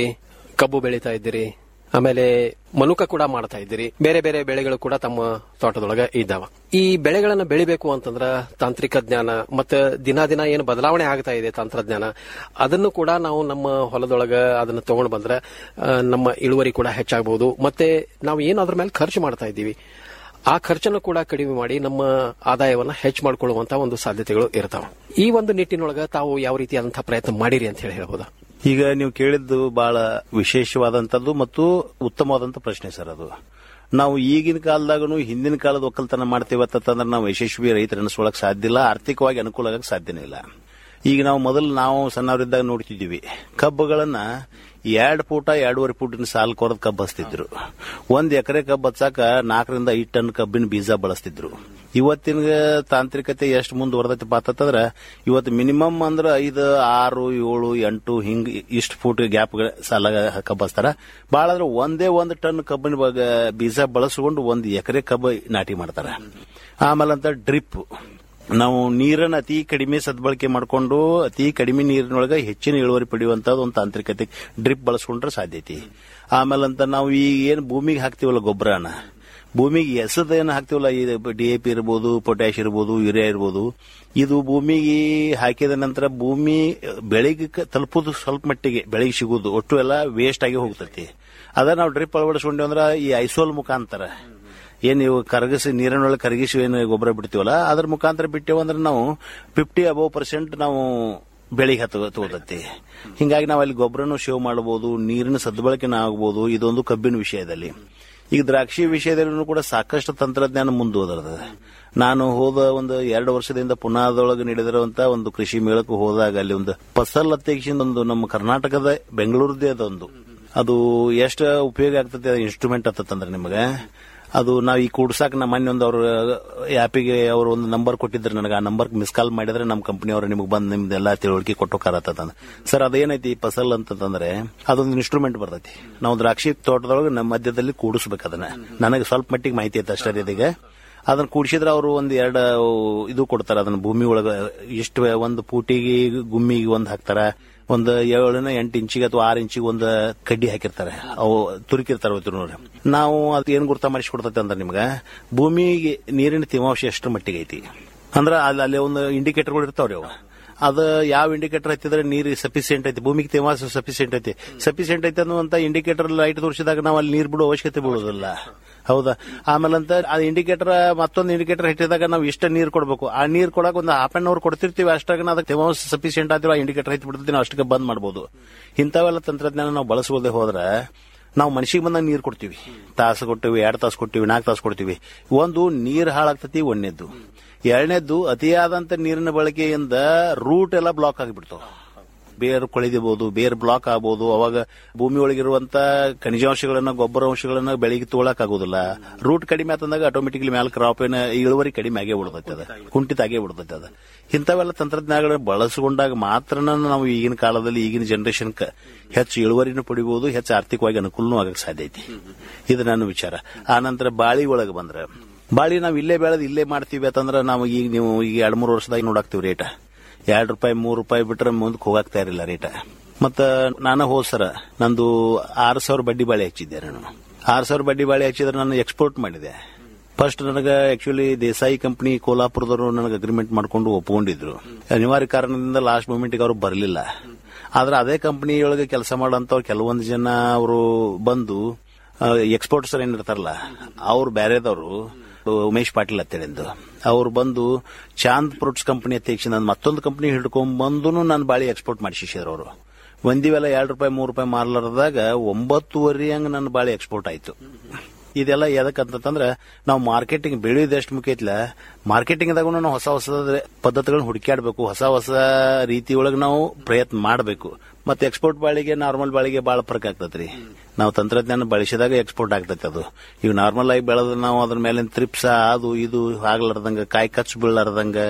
ಕಬ್ಬು ಬೆಳೀತಾ ಇದ್ದೀರಿ ಆಮೇಲೆ ಮನುಕ ಕೂಡ ಮಾಡ್ತಾ ಇದ್ದೀರಿ ಬೇರೆ ಬೇರೆ ಬೆಳೆಗಳು ಕೂಡ ತಮ್ಮ ತೋಟದೊಳಗ ಇದ್ದಾವ ಈ ಬೆಳೆಗಳನ್ನ ಬೆಳಿಬೇಕು ಅಂತಂದ್ರ ತಾಂತ್ರಿಕ ಜ್ಞಾನ ಮತ್ತೆ ದಿನ ದಿನ ಏನು ಬದಲಾವಣೆ ಆಗ್ತಾ ಇದೆ ತಂತ್ರಜ್ಞಾನ ಅದನ್ನು ಕೂಡ ನಾವು ನಮ್ಮ ಹೊಲದೊಳಗ ಅದನ್ನ ತಗೊಂಡು ಬಂದ್ರೆ ಆ, ನಮ್ಮ ಇಳುವರಿ ಕೂಡ ಹೆಚ್ಚಾಗಬಹುದು ಮತ್ತೆ ನಾವು ಏನು ಅದ್ರ ಮೇಲೆ ಖರ್ಚು ಮಾಡ್ತಾ ಇದ್ದೀವಿ ಆ ಖರ್ಚನ್ನು ಕೂಡ ಕಡಿಮೆ ಮಾಡಿ ನಮ್ಮ ಆದಾಯವನ್ನ ಹೆಚ್ಚು ಮಾಡಿಕೊಳ್ಳುವಂತ ಒಂದು ಸಾಧ್ಯತೆಗಳು ಇರ್ತಾವ ಈ ಒಂದು ನಿಟ್ಟಿನೊಳಗ ತಾವು ಯಾವ ರೀತಿಯಾದಂತಹ ಪ್ರಯತ್ನ ಮಾಡಿರಿ ಅಂತ ಹೇಳಿ ಹೇಳ್ಬೋದಾ ಈಗ ನೀವು ಕೇಳಿದ್ದು ಬಹಳ ವಿಶೇಷವಾದಂತದ್ದು ಮತ್ತು ಉತ್ತಮವಾದಂತ ಪ್ರಶ್ನೆ ಸರ್ ಅದು ನಾವು ಈಗಿನ ಕಾಲದಾಗನು ಹಿಂದಿನ ಕಾಲದ ಒಕ್ಕಲ್ತನ ಮಾಡ್ತೇವೆ ಅಂತಂದ್ರೆ ನಾವು ಯಶಸ್ವಿ ರೈತರ ಅನಿಸ್ಕೊಳಕ್ ಸಾಧ್ಯ ಇಲ್ಲ ಆರ್ಥಿಕವಾಗಿ ಅನುಕೂಲ ಆಗಕ್ಕೆ ಸಾಧ್ಯನೇ ಇಲ್ಲ ಈಗ ನಾವು ಮೊದಲು ನಾವು ಸಣ್ಣವರಿದ್ದಾಗ ನೋಡ್ತಿದ್ದೀವಿ ಕಬ್ಬುಗಳನ್ನ ಎರಡು ಫೂಟ ಎರಡೂವರೆ ಫೂಟಿನ ಸಾಲು ಕೊರದ್ ಕಬ್ಬು ಹಚ್ತಿದ್ರು ಒಂದ್ ಎಕರೆ ಕಬ್ಬು ಹಚ್ಚಾಕ ನಾಲ್ಕರಿಂದ ಐದು ಟನ್ ಕಬ್ಬಿನ ಬೀಜ ಬಳಸ್ತಿದ್ರು ಇವತ್ತಿನ ತಾಂತ್ರಿಕತೆ ಎಷ್ಟು ಮುಂದುವರೆದೈತಿ ಅಂತಂದ್ರ ಇವತ್ತು ಮಿನಿಮಮ್ ಅಂದ್ರೆ ಐದು ಆರು ಏಳು ಎಂಟು ಹಿಂಗ್ ಇಷ್ಟು ಫೂಟ್ ಗ್ಯಾಪ್ ಸಾಲ ಕಬ್ಬು ಹಚ್ತಾರ ಬಾಳ ಅಂದ್ರೆ ಒಂದೇ ಒಂದು ಟನ್ ಕಬ್ಬಿನ ಬಗ- ಬೀಜ ಬಳಸ್ಕೊಂಡು ಒಂದು ಎಕರೆ ಕಬ್ಬು ನಾಟಿ ಮಾಡ್ತಾರ ಆಮೇಲೆ ಅಂತ ಡ್ರಿಪ್ ನಾವು ನೀರನ್ನ ಅತಿ ಕಡಿಮೆ ಸದ್ಬಳಕೆ ಮಾಡಿಕೊಂಡು ಅತಿ ಕಡಿಮೆ ನೀರಿನೊಳಗೆ ಹೆಚ್ಚಿನ ಇಳುವರಿ ಪಡೆಯುವಂತದ್ದು ಒಂದು ತಾಂತ್ರಿಕತೆ ಡ್ರಿಪ್ ಬಳಸ್ಕೊಂಡ್ರೆ ಸಾಧ್ಯತೆ ಆಮೇಲೆ ಅಂತ ನಾವು ಈ ಏನು ಭೂಮಿಗೆ ಹಾಕ್ತಿವಲ್ಲ ಗೊಬ್ಬರನ ಭೂಮಿಗೆ ಎಸದ ಏನು ಹಾಕ್ತಿವಲ್ಲ ಈ ಡಿ ಎ ಪಿ ಇರ್ಬೋದು ಪೊಟ್ಯಾಶ್ ಇರ್ಬೋದು ಯೂರಿಯಾ ಇರ್ಬೋದು ಇದು ಭೂಮಿಗೆ ಹಾಕಿದ ನಂತರ ಭೂಮಿ ಬೆಳೆಗೆ ಕ- ತಲುಪೋದು ಸ್ವಲ್ಪ ಮಟ್ಟಿಗೆ ಬೆಳೆಗೆ ಸಿಗೋದು ಒಟ್ಟು ಎಲ್ಲ ವೇಸ್ಟ್ ಆಗಿ ಹೋಗ್ತತಿ ಅದ ನಾವು ಡ್ರಿಪ್ ಅಳವಡಿಸ್ಕೊಂಡೇವು ಅಂದ್ರೆ ಈ ಐಸೋಲ್ ಮುಖಾಂತರ ಏನ್ ನೀವು ಕರಗಿಸಿ ನೀರಿನೊಳಗೆ ಕರಗಿಸಿ ಏನು ಗೊಬ್ಬರ ಬಿಡ್ತೀವಲ್ಲ ಅದ್ರ ಮುಖಾಂತರ ಬಿಟ್ಟೇವು ಅಂದ್ರೆ ನಾವು ಫಿಫ್ಟಿ ಅಬೌವ್ ಪರ್ಸೆಂಟ್ ನಾವು ಬೆಳಿಗ್ಗೆ ಹತ್ತು ತಗೋತತಿ ಹಿಂಗಾಗಿ ನಾವು ಅಲ್ಲಿ ಗೊಬ್ಬರನು ಸೇವ್ ಮಾಡಬಹುದು ನೀರಿನ ಸದ್ಬಳಕೆನ ಆಗಬಹುದು ಇದೊಂದು ಕಬ್ಬಿನ ವಿಷಯದಲ್ಲಿ ಈಗ ದ್ರಾಕ್ಷಿ ವಿಷಯದಲ್ಲೂ ಕೂಡ ಸಾಕಷ್ಟು ತಂತ್ರಜ್ಞಾನ ಮುಂದುವರೆದ ನಾನು ಹೋದ ಒಂದು ಎರಡು ವರ್ಷದಿಂದ ಪುನಾದೊಳಗೆ ನಡೆದಿರುವಂತ ಒಂದು ಕೃಷಿ ಮೇಳಕ್ಕೆ ಹೋದಾಗ ಅಲ್ಲಿ ಒಂದು ಫಸಲ್ ಅತ್ಯಕ್ಷಿಂದ ಒಂದು ನಮ್ಮ ಕರ್ನಾಟಕದ ಬೆಂಗಳೂರದೇ ಅದೊಂದು ಅದು ಎಷ್ಟು ಉಪಯೋಗ ಆಗ್ತದೆ ಇನ್ಸ್ಟ್ರೂಮೆಂಟ್ ಆಗ್ತದಂದ್ರೆ ನಿಮಗೆ ಅದು ನಾವು ಈ ಕೂಡ್ಸಾಕ್ ನಮ್ಮ ಮೊನ್ನೆ ಒಂದು ಅವ್ರ ಆ್ಯಪಿಗೆ ಅವರು ಒಂದು ನಂಬರ್ ಕೊಟ್ಟಿದ್ರು ನನಗೆ ಆ ನಂಬರ್ ಮಿಸ್ ಕಾಲ್ ಮಾಡಿದ್ರೆ ನಮ್ಮ ಕಂಪನಿಯವರು ನಿಮಗೆ ಬಂದು ನಿಮ್ದೆಲ್ಲ ತಿಳುವಳಿಕೆ ಕೊಟ್ಟೋಕಾರತ್ತಂದ ಸರ್ ಅದೇನೈತಿ ಫಸಲ್ ಅಂತಂದ್ರೆ ಅದೊಂದು ಇನ್ಸ್ಟ್ರೂಮೆಂಟ್ ಬರ್ತೈತಿ ನಾವು ದ್ರಾಕ್ಷಿ ತೋಟದೊಳಗೆ ನಮ್ಮ ಮಧ್ಯದಲ್ಲಿ ಕೂಡಿಸ್ಬೇಕು ಅದನ್ನ ನನಗೆ ಸ್ವಲ್ಪ ಮಟ್ಟಿಗೆ ಮಾಹಿತಿ ಐತೆ ಅಷ್ಟೇ ಇದೀಗ ಅದನ್ನ ಕೂಡಿಸಿದ್ರೆ ಅವರು ಒಂದು ಎರಡು ಇದು ಕೊಡ್ತಾರ ಅದನ್ನ ಭೂಮಿ ಒಳಗ ಎಷ್ಟು ಒಂದು ಪೂಟಿಗೆ ಗುಮ್ಮಿಗೆ ಒಂದು ಹಾಕ್ತಾರ ಒಂದು ಏಳನ ಎಂಟು ಇಂಚಿಗೆ ಅಥವಾ ಆರು ಇಂಚಿಗೆ ಒಂದು ಕಡ್ಡಿ ಹಾಕಿರ್ತಾರೆ ಅವು ತುರುಕಿರ್ತಾರೆ ಅವತ್ತು ನೋಡಿ ನಾವು ಅದು ಏನ್ ಗುರ್ತ ಮಾಡಿಸ್ಕೊಡ್ತೈತೆ ಅಂದ್ರೆ ನಿಮ್ಗೆ ಭೂಮಿಗೆ ನೀರಿನ ತೇವಾಂಶ ಎಷ್ಟು ಮಟ್ಟಿಗೆ ಐತಿ ಅಂದ್ರೆ ಅಲ್ಲಿ ಅಲ್ಲಿ ಒಂದು ಇಂಡಿಕೇಟರ್ಗಳು ಇರ್ತಾವ್ರಿ ಅವು ಅದು ಯಾವ ಇಂಡಿಕೇಟರ್ ಹತ್ತಿದ್ರೆ ನೀರು ಸಫಿಸಿಯೆಂಟ್ ಐತಿ ಭೂಮಿಗೆ ತೇವಾಂಶ ಸಫಿಸಿಯೆಂಟ್ ಐತಿ ಸಫಿಸಿಯೆಂಟ್ ಐತಿ ಅನ್ನುವಂತ ಇಂಡಿಕೇಟರ್ ಲೈಟ್ ತೋರಿಸಿದಾಗ ನಾವು ಅಲ್ಲಿ ನೀರು ಬಿಡೋ ಅವಶ್ಯಕತೆ ಬೀಳೋದಿಲ್ಲ ಹೌದಾ ಆಮೇಲೆ ಅಂತ ಆ ಇಂಡಿಕೇಟರ್ ಮತ್ತೊಂದು ಇಂಡಿಕೇಟರ್ ಇಟ್ಟಿದಾಗ ನಾವು ಇಷ್ಟ ನೀರು ಕೊಡಬೇಕು ಆ ನೀರು ಕೊಡಕ್ಕೆ ಒಂದು ಹಾಫ್ ಅನ್ ಅವರ್ ಕೊಡ್ತಿರ್ತೀವಿ ಅಷ್ಟಾಗ ಅದಕ್ಕೆ ತೇವಾಂಶ ಸಫಿಸಿಯೆಂಟ್ ಆದ್ರೆ ಆ ಇಂಡಿಕೇಟರ್ ಹತ್ತಿ ಬಿಡ್ತೀವಿ ನಾವು ಅಷ್ಟಕ್ಕೆ ಬಂದ್ ಮಾಡಬಹುದು ಇಂಥವೆಲ್ಲ ತಂತ್ರಜ್ಞಾನ ನಾವು ಬಳಸಬಹುದೇ ಹೋದ್ರೆ ನಾವು ಮನುಷ್ಯಗೆ ಬಂದಾಗ ನೀರು ಕೊಡ್ತೀವಿ ತಾಸು ಕೊಡ್ತೀವಿ ಎರಡು ತಾಸು ಕೊಡ್ತೀವಿ ನಾಲ್ಕು ತಾಸು ಕೊಡ್ತೀವಿ ಒಂದು ನೀರು ಹಾಳಾಗ್ತತಿ ಒಂದನೇದ್ದು ಎರಡನೇದ್ದು ಅತಿಯಾದಂತ ನೀರಿನ ಬಳಕೆಯಿಂದ ರೂಟ್ ಎಲ್ಲ ಬ್ಲಾಕ್ ಆಗಿಬಿಡ್ತಾವ ಬೇರು ಕೊಳಿದಿಬಹುದು ಬೇರು ಬ್ಲಾಕ್ ಆಗಬಹುದು ಅವಾಗ ಭೂಮಿ ಒಳಗಿರುವಂತ ಖನಿಜಾಂಶಗಳನ್ನ ಗೊಬ್ಬರ ಅಂಶಗಳನ್ನ ಬೆಳಿಗ್ಗೆ ತೋಳಕ್ ಆಗೋದಿಲ್ಲ ರೂಟ್ ಕಡಿಮೆ ಆತಂದಾಗ ಆಟೋಮೆಟಿಕ್ಲಿ ಮ್ಯಾಲ ಕ್ರಾಪ್ ಏನ ಇಳುವರಿ ಕಡಿಮೆ ಆಗೇ ಬಿಡ್ತೈತೆ ಅದ ಕುಂಠಿತ ಆಗೇ ಬಿಡ್ತೈತೆ ಅದ ಇಂಥವೆಲ್ಲ ತಂತ್ರಜ್ಞಾನಗಳನ್ನ ಬಳಸಿಕೊಂಡಾಗ ಮಾತ್ರ ನಾವು ಈಗಿನ ಕಾಲದಲ್ಲಿ ಈಗಿನ ಜನರೇಷನ್ ಹೆಚ್ಚು ಇಳುವರಿನೂ ಪಡಿಬಹುದು ಹೆಚ್ಚು ಆರ್ಥಿಕವಾಗಿ ಅನುಕೂಲನೂ ಆಗಕ್ಕೆ ಸಾಧ್ಯ ಐತಿ ಇದು ನನ್ನ ವಿಚಾರ ಆ ನಂತರ ಬಾಳಿ ಒಳಗೆ ಬಂದ್ರೆ ಬಾಳಿ ನಾವು ಇಲ್ಲೇ ಬೆಳೆದು ಇಲ್ಲೇ ಮಾಡ್ತೀವಿ ಅಂತಂದ್ರೆ ನಾವು ಈಗ ನೀವು ಈಗ ಎರಡ್ ಮೂರು ವರ್ಷದಾಗ ನೋಡಾಕ್ತಿವಿ ರೇಟ ಎರಡು ರೂಪಾಯಿ ಮೂರು ರೂಪಾಯಿ ಬಿಟ್ರೆ ಮುಂದಕ್ಕೆ ಹೋಗಾಕ್ತಾ ಇರಲಿಲ್ಲ ರೇಟ ಮತ್ತ ನಾನು ಹೋದ್ ಸರ ನಂದು ಆರು ಸಾವಿರ ಬಡ್ಡಿ ಬಾಳೆ ಹಚ್ಚಿದ್ದೆ ನಾನು ಆರು ಸಾವಿರ ಬಡ್ಡಿ ಬಾಳೆ ಹಚ್ಚಿದ್ರೆ ನಾನು ಎಕ್ಸ್ಪೋರ್ಟ್ ಮಾಡಿದೆ ಫಸ್ಟ್ ನನಗೆ ಆಕ್ಚುಲಿ ದೇಸಾಯಿ ಕಂಪನಿ ಕೋಲಾಪುರದವರು ನನಗೆ ಅಗ್ರಿಮೆಂಟ್ ಮಾಡ್ಕೊಂಡು ಒಪ್ಕೊಂಡಿದ್ರು ಅನಿವಾರ್ಯ ಕಾರಣದಿಂದ ಲಾಸ್ಟ್ ಮೂಮೆಂಟ್ಗೆ ಅವರು ಬರಲಿಲ್ಲ ಆದ್ರೆ ಅದೇ ಕಂಪನಿ ಒಳಗೆ ಕೆಲಸ ಮಾಡೋಂಥವ್ರು ಕೆಲವೊಂದು ಜನ ಅವರು ಬಂದು ಎಕ್ಸ್ಪೋರ್ಟ್ಸರ್ ಏನಿರ್ತಾರಲ್ಲ ಅವ್ರು ಬೇರೆದವರು ಉಮೇಶ್ ಪಾಟೀಲ್ ಅಂತೇಳಿದ್ದು ಅವ್ರು ಬಂದು ಚಾಂದ್ ಫ್ರೂಟ್ಸ್ ಕಂಪನಿ ಅಧ್ಯಕ್ಷ ನಾನು ಮತ್ತೊಂದು ಕಂಪನಿ ಹಿಡ್ಕೊಂಡ್ ಬಂದು ನಾನು ಬಾಳಿ ಎಕ್ಸ್ಪೋರ್ಟ್ ಮಾಡಿಸಿದ್ರು ಅವರು ಒಂದಿವೆಲ್ಲ ಎರಡು ರೂಪಾಯಿ ಮೂರು ರೂಪಾಯಿ ಮಾರ್ಲಾರ್ದಾಗ ಒಂಬತ್ತುವರೆ ಹಂಗ ನನ್ನ ಬಾಳಿ ಎಕ್ಸ್ಪೋರ್ಟ್ ಆಯ್ತು ಇದೆಲ್ಲ ಎದಕ್ಕಂತಂದ್ರೆ ನಾವು ಮಾರ್ಕೆಟಿಂಗ್ ಬೆಳೆಯೋದು ಎಷ್ಟು ಮುಖ್ಯ ಐತ್ಲ ಮಾರ್ಕೆಟಿಂಗ್ದಾಗೂ ನಾವು ಹೊಸ ಹೊಸ ಪದ್ಧತಿಗಳನ್ನ ಹುಡುಕ್ಯಾಡಬೇಕು ಹೊಸ ಹೊಸ ರೀತಿ ಒಳಗೆ ನಾವು ಪ್ರಯತ್ನ ಮಾಡಬೇಕು ಮತ್ತೆ ಎಕ್ಸ್ಪೋರ್ಟ್ ಬಾಳಿಗೆ ನಾರ್ಮಲ್ ಬಾಳಿಗೆ ಬಹಳ ಫರ್ಕ್ ಆಗ್ತದ್ರಿ ನಾವು ತಂತ್ರಜ್ಞಾನ ಬಳಸಿದಾಗ ಎಕ್ಸ್ಪೋರ್ಟ್ ಆಗ್ತೈತೆ ಅದು ಈಗ ನಾರ್ಮಲ್ ಆಗಿ ಬೆಳೆದ್ರೆ ನಾವು ಅದ್ರ ಮೇಲೆ ತ್ರಿಪ್ಸ ಅದು ಇದು ಆಗ್ಲಾರ್ದಂಗ ಕಾಯಿ ಕಚ್ಚು ಬೀಳಾರ್ದಂಗ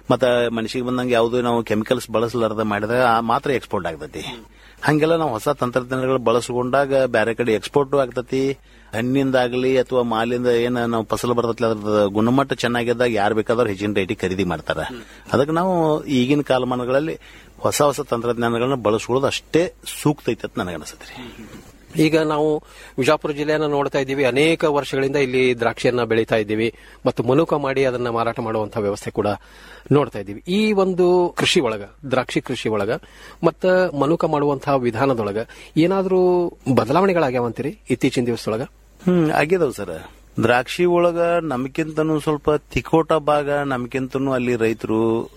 ಮತ್ತ ಮನುಷ್ಯಗೆ ಬಂದಂಗೆ ಯಾವುದು ನಾವು ಕೆಮಿಕಲ್ಸ್ ಬಳಸಲಾರ್ದ ಮಾಡಿದಾಗ ಆ ಮಾತ್ರ ಎಕ್ಸ್ಪೋರ್ಟ್ ಆಗ್ತತಿ ಹಂಗೆಲ್ಲ ನಾವು ಹೊಸ ತಂತ್ರಜ್ಞಾನಗಳು ಬಳಸ್ಕೊಂಡಾಗ ಬೇರೆ ಕಡೆ ಎಕ್ಸ್ಪೋರ್ಟ್ ಆಗ್ತತಿ ಹಣ್ಣಿಂದಾಗ್ಲಿ ಅಥವಾ ಮಾಲಿಂದ ಏನ ನಾವು ಫಸಲು ಬರ್ತೈತಿ ಅದ್ರ ಗುಣಮಟ್ಟ ಚೆನ್ನಾಗಿದ್ದಾಗ ಯಾರು ಬೇಕಾದ್ರೂ ಹೆಚ್ಚಿನ ರೇಟಿಗೆ ಖರೀದಿ ಮಾಡ್ತಾರ ಅದಕ್ಕೆ ನಾವು ಈಗಿನ ಕಾಲಮಾನಗಳಲ್ಲಿ ಹೊಸ ಹೊಸ ತಂತ್ರಜ್ಞಾನಗಳನ್ನ ಬಳಸ್ಕೊಳ್ಳೋದು ಅಷ್ಟೇ ಸೂಕ್ತ ಐತೆ ಅಂತ ನನಗೆ ಅನಿಸುತ್ತೆ ರೀ ಈಗ ನಾವು ವಿಜಾಪುರ ಜಿಲ್ಲೆಯನ್ನ ನೋಡ್ತಾ ಇದ್ದೀವಿ ಅನೇಕ ವರ್ಷಗಳಿಂದ ಇಲ್ಲಿ ದ್ರಾಕ್ಷಿಯನ್ನ ಬೆಳೀತಾ ಇದ್ದೀವಿ ಮತ್ತು ಮನುಕ ಮಾಡಿ ಅದನ್ನ ಮಾರಾಟ ಮಾಡುವಂತಹ ವ್ಯವಸ್ಥೆ ಕೂಡ ನೋಡ್ತಾ ಇದ್ದೀವಿ ಈ ಒಂದು ಕೃಷಿ ಒಳಗ ದ್ರಾಕ್ಷಿ ಕೃಷಿ ಒಳಗ ಮತ್ತ ಮನುಕ ಮಾಡುವಂತಹ ವಿಧಾನದೊಳಗ ಏನಾದ್ರೂ ಬದಲಾವಣೆಗಳಾಗ್ಯಾವಂತೀರಿ ಇತ್ತೀಚಿನ ದಿವಸದೊಳಗ ಹ್ಮ್ ಆಗಿದಾವ್ ಸರ್ ದ್ರಾಕ್ಷಿ ಒಳಗ ನಮ್ಕಿಂತನೂ ಸ್ವಲ್ಪ ತಿಕೋಟ ಭಾಗ ನಮ್ಕಿಂತನೂ ಅಲ್ಲಿ ರೈತರು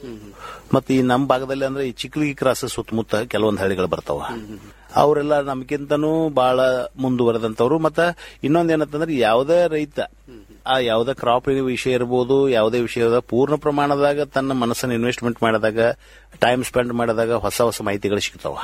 ಮತ್ತೆ ಈ ನಮ್ಮ ಭಾಗದಲ್ಲಿ ಅಂದ್ರೆ ಈ ಚಿಕ್ಕಲಿಗಿ ಕ್ರಾಸ್ ಸುತ್ತಮುತ್ತ ಕೆಲವೊಂದು ಹಳ್ಳಿಗಳು ಬರ್ತಾವ ಅವರೆಲ್ಲ ನಮ್ಕಿಂತನೂ ಬಹಳ ಮುಂದುವರೆದಂತವ್ರು ಮತ್ತ ಇನ್ನೊಂದ್ ಏನಂತಂದ್ರೆ ಯಾವುದೇ ರೈತ ಆ ಯಾವುದೇ ಕ್ರಾಪ್ ವಿಷಯ ಇರ್ಬೋದು ಯಾವುದೇ ವಿಷಯದ ಪೂರ್ಣ ಪ್ರಮಾಣದಾಗ ತನ್ನ ಮನಸ್ಸನ್ನು ಇನ್ವೆಸ್ಟ್ಮೆಂಟ್ ಮಾಡಿದಾಗ ಟೈಮ್ ಸ್ಪೆಂಡ್ ಮಾಡಿದಾಗ ಹೊಸ ಹೊಸ ಮಾಹಿತಿಗಳು ಸಿಗ್ತಾವ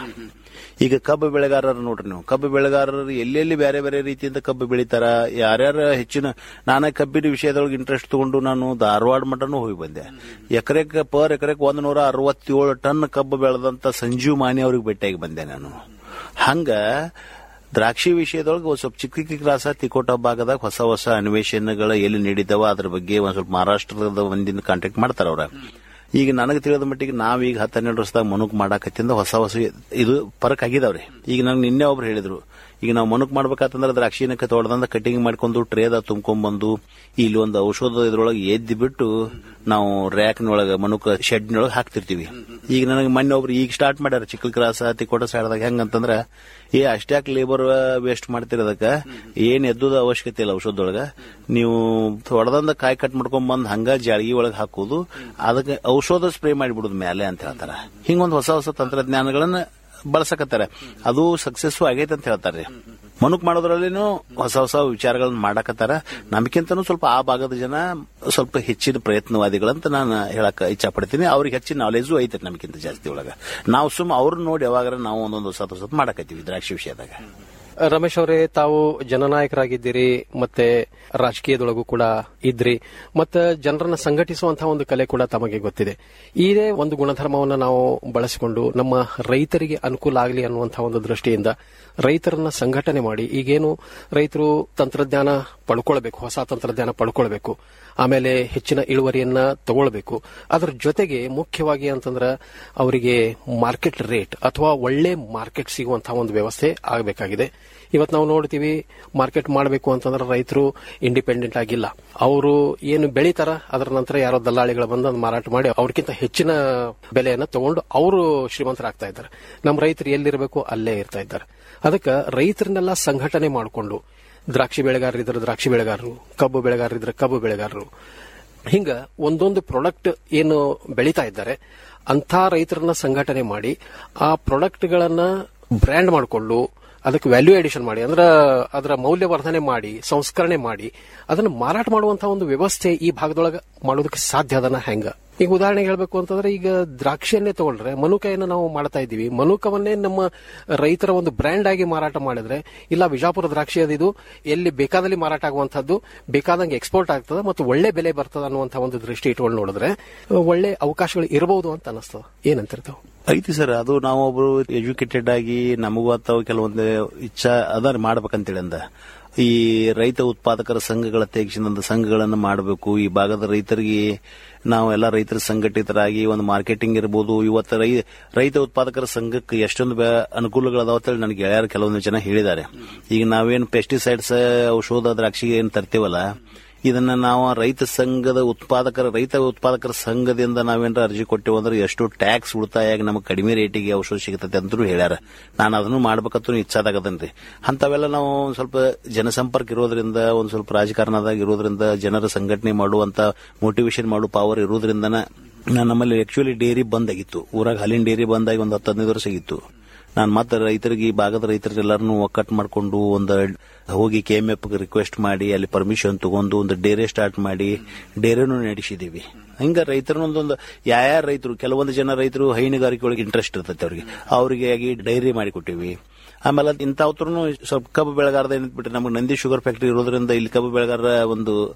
ಈಗ ಕಬ್ಬು ಬೆಳೆಗಾರರು ನೋಡ್ರಿ ನೀವು ಕಬ್ಬು ಬೆಳೆಗಾರರು ಎಲ್ಲೆಲ್ಲಿ ಬೇರೆ ಬೇರೆ ರೀತಿಯಿಂದ ಕಬ್ಬು ಬೆಳಿತಾರ ಯಾರ್ಯಾರ ಹೆಚ್ಚಿನ ನಾನೇ ಕಬ್ಬಿನ ವಿಷಯದೊಳಗೆ ಇಂಟ್ರೆಸ್ಟ್ ತಗೊಂಡು ನಾನು ಧಾರವಾಡ ಮಟನೂ ಹೋಗಿ ಬಂದೆ ಎಕರೆಕ್ ಪರ್ ಎಕರೆಕ್ ಒಂದ್ ನೂರ ಅರವತ್ತೇಳು ಟನ್ ಕಬ್ಬು ಬೆಳೆದಂತ ಸಂಜೀವ್ ಮಾನಿ ಅವ್ರಿಗೆ ಭೇಟಿಯಾಗಿ ಬಂದೆ ನಾನು ಹಂಗ ದ್ರಾಕ್ಷಿ ವಿಷಯದೊಳಗೆ ಒಂದ್ ಸ್ವಲ್ಪ ಚಿಕ್ಕ ಚಿಕ್ಕ ಕ್ಲಾಸ ತಿಕೋಟ ಭಾಗದಾಗ ಹೊಸ ಹೊಸ ಅನ್ವೇಷಣೆಗಳು ಎಲ್ಲಿ ನಡೀತಾವ ಅದ್ರ ಬಗ್ಗೆ ಒಂದ್ ಸ್ವಲ್ಪ ಮಹಾರಾಷ್ಟ್ರದ ಒಂದಿನ ಕಾಂಟ್ಯಾಕ್ಟ್ ಮಾಡ್ತಾರ ಅವ್ರ ಈಗ ನನಗೆ ತಿಳಿದ ಮಟ್ಟಿಗೆ ನಾವೀಗ ಹತ್ತು ಹನ್ನೆರಡು ವರ್ಷದಾಗ ಮನುಕ್ ಮಾಡಾಕತ್ತಿಂದ ಹೊಸ ಹೊಸ ಇದು ಫರಕ್ ಆಗಿದಾವ್ರಿ ಈಗ ನಂಗೆ ನಿನ್ನೆ ಒಬ್ರು ಹೇಳಿದ್ರು ಈಗ ನಾವು ಮನುಕ್ ಮಾಡ್ಬೇಕಂತಂದ್ರೆ ದ್ರಾಕ್ಷಿನ ತೋಟದಿಂದ ಕಟಿಂಗ್ ಮಾಡ್ಕೊಂಡು ಟ್ರೇದ ತುಂಬ್ಕೊಂಡ್ಬಂದು ಇಲ್ಲಿ ಒಂದು ಔಷಧ ಇದ್ರೊಳಗೆ ಎದ್ದಿ ಬಿಟ್ಟು ನಾವು ರ್ಯಾಕ್ನೊಳಗೆ ಮನುಕ ಶೆಡ್ನೊಳಗೆ ಹಾಕ್ತಿರ್ತೀವಿ ಈಗ ನನಗೆ ಮೊನ್ನೆ ಒಬ್ರು ಈಗ ಸ್ಟಾರ್ಟ್ ಮಾಡ್ಯಾರ ಚಿಕ್ಕಲ್ ಕ್ರಾಸ ತಿಕೋಟ ಸೈಡ್ದಾಗ ಹೆಂಗಂತಂದ್ರ ಏ ಅಷ್ಟ್ಯಾಕ್ ಲೇಬರ್ ವೇಸ್ಟ್ ಮಾಡ್ತಿರೋದಕ್ಕ ಏನ್ ಎದ್ದುದ ಅವಶ್ಯಕತೆ ಇಲ್ಲ ಔಷಧದೊಳಗ ನೀವು ಹೊಡೆದಂದ ಕಾಯಿ ಕಟ್ ಮಾಡ್ಕೊಂಡ್ ಬಂದ್ ಹಂಗ ಜಾಳಗಿ ಒಳಗೆ ಹಾಕುದು ಅದಕ್ಕೆ ಔಷಧ ಸ್ಪ್ರೇ ಮಾಡಿಬಿಡುದು ಮೇಲೆ ಅಂತ ಹೇಳ್ತಾರ ಹಿಂಗೊಂದು ಹೊಸ ಹೊಸ ತಂತ್ರಜ್ಞಾನಗಳನ್ನ ಬಳಸಕತ್ತಾರ ಅದು ಸಕ್ಸಸ್ ಆಗೈತೆ ಅಂತ ಹೇಳ್ತಾರೆ ಮನುಕ್ ಮಾಡೋದ್ರಲ್ಲಿನೂ ಹೊಸ ಹೊಸ ವಿಚಾರಗಳನ್ನ ಮಾಡಕತ್ತಾರ ನಮ್ಗಿಂತನೂ ಸ್ವಲ್ಪ ಆ ಭಾಗದ ಜನ ಸ್ವಲ್ಪ ಹೆಚ್ಚಿನ ಪ್ರಯತ್ನವಾದಿಗಳಂತ ನಾನು ಹೇಳಕ್ ಇಚ್ಛಾ ಪಡ್ತೀನಿ ಅವ್ರಿಗೆ ಹೆಚ್ಚಿನ ನಾಲೆಜು ಐತೆ ನಮ್ಗಿಂತ ಜಾಸ್ತಿ ಒಳಗ ನಾವು ಸುಮ್ಮ ಅವ್ರನ್ನ ನೋಡಿ ಯಾವಾಗ ನಾವು ಒಂದೊಂದು ಹೊಸ ಹೊಸತ್ ಮಾಡಕತ್ತೀವಿ ದ್ರಾಕ್ಷಿ ವಿಷಯದಾಗ ರಮೇಶ್ ಅವರೇ ತಾವು ಜನನಾಯಕರಾಗಿದ್ದೀರಿ ಮತ್ತೆ ರಾಜಕೀಯದೊಳಗೂ ಕೂಡ ಇದ್ರಿ ಮತ್ತೆ ಜನರನ್ನ ಸಂಘಟಿಸುವಂತಹ ಒಂದು ಕಲೆ ಕೂಡ ತಮಗೆ ಗೊತ್ತಿದೆ ಇದೇ ಒಂದು ಗುಣಧರ್ಮವನ್ನು ನಾವು ಬಳಸಿಕೊಂಡು ನಮ್ಮ ರೈತರಿಗೆ ಅನುಕೂಲ ಆಗಲಿ ಅನ್ನುವಂತಹ ಒಂದು ದೃಷ್ಟಿಯಿಂದ ರೈತರನ್ನ ಸಂಘಟನೆ ಮಾಡಿ ಈಗೇನು ರೈತರು ತಂತ್ರಜ್ಞಾನ ಪಡ್ಕೊಳ್ಬೇಕು ಹೊಸ ತಂತ್ರಜ್ಞಾನ ಪಡ್ಕೊಳ್ಬೇಕು ಆಮೇಲೆ ಹೆಚ್ಚಿನ ಇಳುವರಿಯನ್ನ ತಗೊಳ್ಬೇಕು ಅದರ ಜೊತೆಗೆ ಮುಖ್ಯವಾಗಿ ಅಂತಂದ್ರೆ ಅವರಿಗೆ ಮಾರ್ಕೆಟ್ ರೇಟ್ ಅಥವಾ ಒಳ್ಳೆ ಮಾರ್ಕೆಟ್ ಸಿಗುವಂತಹ ಒಂದು ವ್ಯವಸ್ಥೆ ಆಗಬೇಕಾಗಿದೆ ಇವತ್ತು ನಾವು ನೋಡ್ತೀವಿ ಮಾರ್ಕೆಟ್ ಮಾಡಬೇಕು ಅಂತಂದ್ರೆ ರೈತರು ಇಂಡಿಪೆಂಡೆಂಟ್ ಆಗಿಲ್ಲ ಅವರು ಏನು ಬೆಳೀತಾರ ಅದರ ನಂತರ ಯಾರೋ ದಲ್ಲಾಳಿಗಳು ಬಂದು ಅದನ್ನ ಮಾರಾಟ ಮಾಡಿ ಅವ್ರಿಗಿಂತ ಹೆಚ್ಚಿನ ಬೆಲೆಯನ್ನ ತಗೊಂಡು ಅವರು ಶ್ರೀಮಂತರಾಗ್ತಾ ಇದ್ದಾರೆ ನಮ್ಮ ರೈತರು ಎಲ್ಲಿರಬೇಕು ಅಲ್ಲೇ ಇರ್ತಾ ಇದ್ದಾರೆ ಅದಕ್ಕೆ ರೈತರನ್ನೆಲ್ಲ ಸಂಘಟನೆ ಮಾಡಿಕೊಂಡು ದ್ರಾಕ್ಷಿ ಬೆಳೆಗಾರರಿದ್ರೆ ದ್ರಾಕ್ಷಿ ಬೆಳೆಗಾರರು ಕಬ್ಬು ಬೆಳೆಗಾರರಿದ್ರೆ ಕಬ್ಬು ಬೆಳೆಗಾರರು ಹಿಂಗ ಒಂದೊಂದು ಪ್ರಾಡಕ್ಟ್ ಏನು ಬೆಳೀತಾ ಇದ್ದಾರೆ ಅಂತ ರೈತರನ್ನ ಸಂಘಟನೆ ಮಾಡಿ ಆ ಪ್ರಾಡಕ್ಟ್ಗಳನ್ನ ಬ್ರ್ಯಾಂಡ್ ಮಾಡಿಕೊಂಡು ಅದಕ್ಕೆ ವ್ಯಾಲ್ಯೂ ಅಡಿಷನ್ ಮಾಡಿ ಅಂದ್ರೆ ಅದರ ಮೌಲ್ಯವರ್ಧನೆ ಮಾಡಿ ಸಂಸ್ಕರಣೆ ಮಾಡಿ ಅದನ್ನು ಮಾರಾಟ ಮಾಡುವಂತಹ ಒಂದು ವ್ಯವಸ್ಥೆ ಈ ಭಾಗದೊಳಗೆ ಮಾಡೋದಕ್ಕೆ ಸಾಧ್ಯ ಅದನ್ನ ಹೆಂಗ ಈಗ ಉದಾಹರಣೆಗೆ ಹೇಳ್ಬೇಕು ಅಂತಂದ್ರೆ ಈಗ ದ್ರಾಕ್ಷಿಯನ್ನೇ ತಗೊಂಡ್ರೆ ಮನುಕಯನ್ನು ನಾವು ಮಾಡ್ತಾ ಇದ್ದೀವಿ ಮನುಕವನ್ನೇ ನಮ್ಮ ರೈತರ ಒಂದು ಬ್ರ್ಯಾಂಡ್ ಆಗಿ ಮಾರಾಟ ಮಾಡಿದ್ರೆ ಇಲ್ಲ ವಿಜಾಪುರ ದ್ರಾಕ್ಷಿ ಅದಿದು ಎಲ್ಲಿ ಬೇಕಾದಲ್ಲಿ ಮಾರಾಟ ಆಗುವಂತದ್ದು ಬೇಕಾದಂಗೆ ಎಕ್ಸ್ಪೋರ್ಟ್ ಆಗ್ತದೆ ಮತ್ತು ಒಳ್ಳೆ ಬೆಲೆ ಬರ್ತದೆ ಅನ್ನುವಂತಹ ಒಂದು ದೃಷ್ಟಿ ಇಟ್ಕೊಂಡು ನೋಡಿದ್ರೆ ಒಳ್ಳೆ ಅವಕಾಶಗಳು ಇರಬಹುದು ಅಂತ ಅನಿಸ್ತದೆ ಏನಂತಿರ್ತಾವ ಐತಿ ಸರ್ ಅದು ನಾವೊಬ್ರು ಎಜುಕೇಟೆಡ್ ಆಗಿ ನಮಗೂ ಅಥವಾ ಕೆಲವೊಂದು ಇಚ್ಛಾ ಅದ ಮಾಡ್ಬೇಕಂತೇಳಿ ಅಂದ ಈ ರೈತ ಉತ್ಪಾದಕರ ಸಂಘಗಳ ತೆಗೆಸಿದಂತ ಸಂಘಗಳನ್ನು ಮಾಡಬೇಕು ಈ ಭಾಗದ ರೈತರಿಗೆ ನಾವು ಎಲ್ಲ ರೈತರ ಸಂಘಟಿತರಾಗಿ ಒಂದು ಮಾರ್ಕೆಟಿಂಗ್ ಇರ್ಬೋದು ಇವತ್ತು ರೈ ರೈತ ಉತ್ಪಾದಕರ ಸಂಘಕ್ಕೆ ಎಷ್ಟೊಂದು ಬೆ- ಅನುಕೂಲಗಳದಾವ ಅಂತೇಳಿ ನನಗೆ ಗೆಳೆಯರು ಕೆಲವೊಂದು ಜನ ಹೇಳಿದ್ದಾರೆ ಈಗ ನಾವೇನು ಪೆಸ್ಟಿಸೈಡ್ಸ್ ಔಷಧ ದ್ರಾಕ್ಷಿಗೆ ಏನು ತರ್ತೀವಲ್ಲ ಇದನ್ನ ನಾವು ರೈತ ಸಂಘದ ಉತ್ಪಾದಕರ ರೈತ ಉತ್ಪಾದಕರ ಸಂಘದಿಂದ ನಾವೇನಾರ ಅರ್ಜಿ ಕೊಟ್ಟೆವು ಅಂದ್ರೆ ಎಷ್ಟು ಟ್ಯಾಕ್ಸ್ ಉಳಿತಾಯ ಆಗಿ ನಮಗೆ ಕಡಿಮೆ ರೇಟಿಗೆ ಔಷಧ ಸಿಗುತ್ತದೆ ಅಂತಲೂ ಹೇಳ್ಯಾರ ನಾನು ಅದನ್ನು ಮಾಡ್ಬೇಕಂತೂ ಇಚ್ಛಾದಾಗದನ್ರಿ ಅಂತವೆಲ್ಲ ನಾವು ಒಂದ್ ಸ್ವಲ್ಪ ಜನಸಂಪರ್ಕ ಇರೋದ್ರಿಂದ ಒಂದ್ ಸ್ವಲ್ಪ ರಾಜಕಾರಣದಾಗ ಇರೋದ್ರಿಂದ ಜನರ ಸಂಘಟನೆ ಮಾಡುವಂತ ಮೋಟಿವೇಶನ್ ಮಾಡೋ ಪವರ್ ಇರೋದ್ರಿಂದನ ನಾನು ನಮ್ಮಲ್ಲಿ ಆಕ್ಚುಲಿ ಡೇರಿ ಬಂದ್ ಆಗಿತ್ತು ಊರಾಗ ಹಾಲಿನ ಡೇರಿ ಬಂದಾಗಿ ಒಂದು ಹತ್ತು ಹದಿನೈದು ವರ್ಷ ಆಗಿತ್ತು ನಾನು ಮತ್ತೆ ರೈತರಿಗೆ ಈ ಭಾಗದ ರೈತರಿಗೆಲ್ಲರನ್ನು ಒಕ್ಕಟ್ಟು ಮಾಡಿಕೊಂಡು ಒಂದು ಹೋಗಿ ಕೆ ಎಂ ಎಫ್ ರಿಕ್ವೆಸ್ಟ್ ಮಾಡಿ ಅಲ್ಲಿ ಪರ್ಮಿಷನ್ ತಗೊಂಡು ಒಂದು ಡೇರೆ ಸ್ಟಾರ್ಟ್ ಮಾಡಿ ಡೇರೆನೂ ನಡೆಸಿದೀವಿ ಹಿಂಗ ರೈತರನ್ನೊಂದೊಂದು ಯಾವ ರೈತರು ಕೆಲವೊಂದು ಜನ ರೈತರು ಹೈನುಗಾರಿಕೆ ಒಳಗೆ ಇಂಟ್ರೆಸ್ಟ್ ಇರ್ತೈತೆ ಅವ್ರಿಗೆ ಅವರಿಗೆ ಆಗಿ ಡೈರಿ ಮಾಡಿಕೊಟ್ಟಿವಿ ಆಮೇಲೆ ಇಂಥವ್ರು ಸ್ವಲ್ಪ ಕಬ್ಬು ಬೆಳೆಗಾರದ ಏನಿಟ್ಬಿಟ್ರೆ ನಮಗೆ ನಂದಿ ಶುಗರ್ ಫ್ಯಾಕ್ಟರಿ ಇರೋದ್ರಿಂದ ಇಲ್ಲಿ ಕಬ್ಬು ಬೆಳೆಗಾರರ ಒಂದು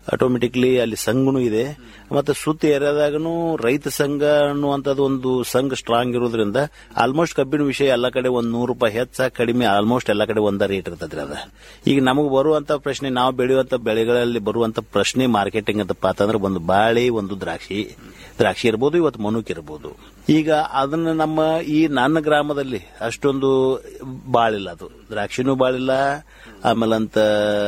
ಆಟೋಮೆಟಿಕ್ಲಿ ಅಲ್ಲಿ ಸಂಘನೂ ಇದೆ ಮತ್ತೆ ಸುತ್ತ ಏರಿಯಾದಾಗನು ರೈತ ಸಂಘ ಅನ್ನುವಂಥದ್ದು ಒಂದು ಸಂಘ ಸ್ಟ್ರಾಂಗ್ ಇರೋದ್ರಿಂದ ಆಲ್ಮೋಸ್ಟ್ ಕಬ್ಬಿನ ವಿಷಯ ಎಲ್ಲ ಕಡೆ ಒಂದ್ ನೂರು ರೂಪಾಯಿ ಹೆಚ್ಚ ಕಡಿಮೆ ಆಲ್ಮೋಸ್ಟ್ ಎಲ್ಲ ಕಡೆ ಒಂದ ರೇಟ್ ಇರ್ತದ್ರಿ ಅದ ಈಗ ನಮಗೆ ಬರುವಂತ ಪ್ರಶ್ನೆ ನಾವು ಬೆಳೆಯುವಂತ ಬೆಳೆಗಳಲ್ಲಿ ಬರುವಂತ ಪ್ರಶ್ನೆ ಮಾರ್ಕೆಟಿಂಗ್ ಅಂತಪ್ಪ ಅಂತಂದ್ರೆ ಒಂದು ಬಾಳೆ ಒಂದು ದ್ರಾಕ್ಷಿ ದ್ರಾಕ್ಷಿ ಇರ್ಬೋದು ಇವತ್ತು ಮನುಕ್ ಇರ್ಬೋದು ಈಗ ಅದನ್ನ ನಮ್ಮ ಈ ನನ್ನ ಗ್ರಾಮದಲ್ಲಿ ಅಷ್ಟೊಂದು ಬಾಳಿಲ್ಲ ಅದು ದ್ರಾಕ್ಷಿನೂ ಬಾಳಿಲ್ಲ ಆಮೇಲಂತ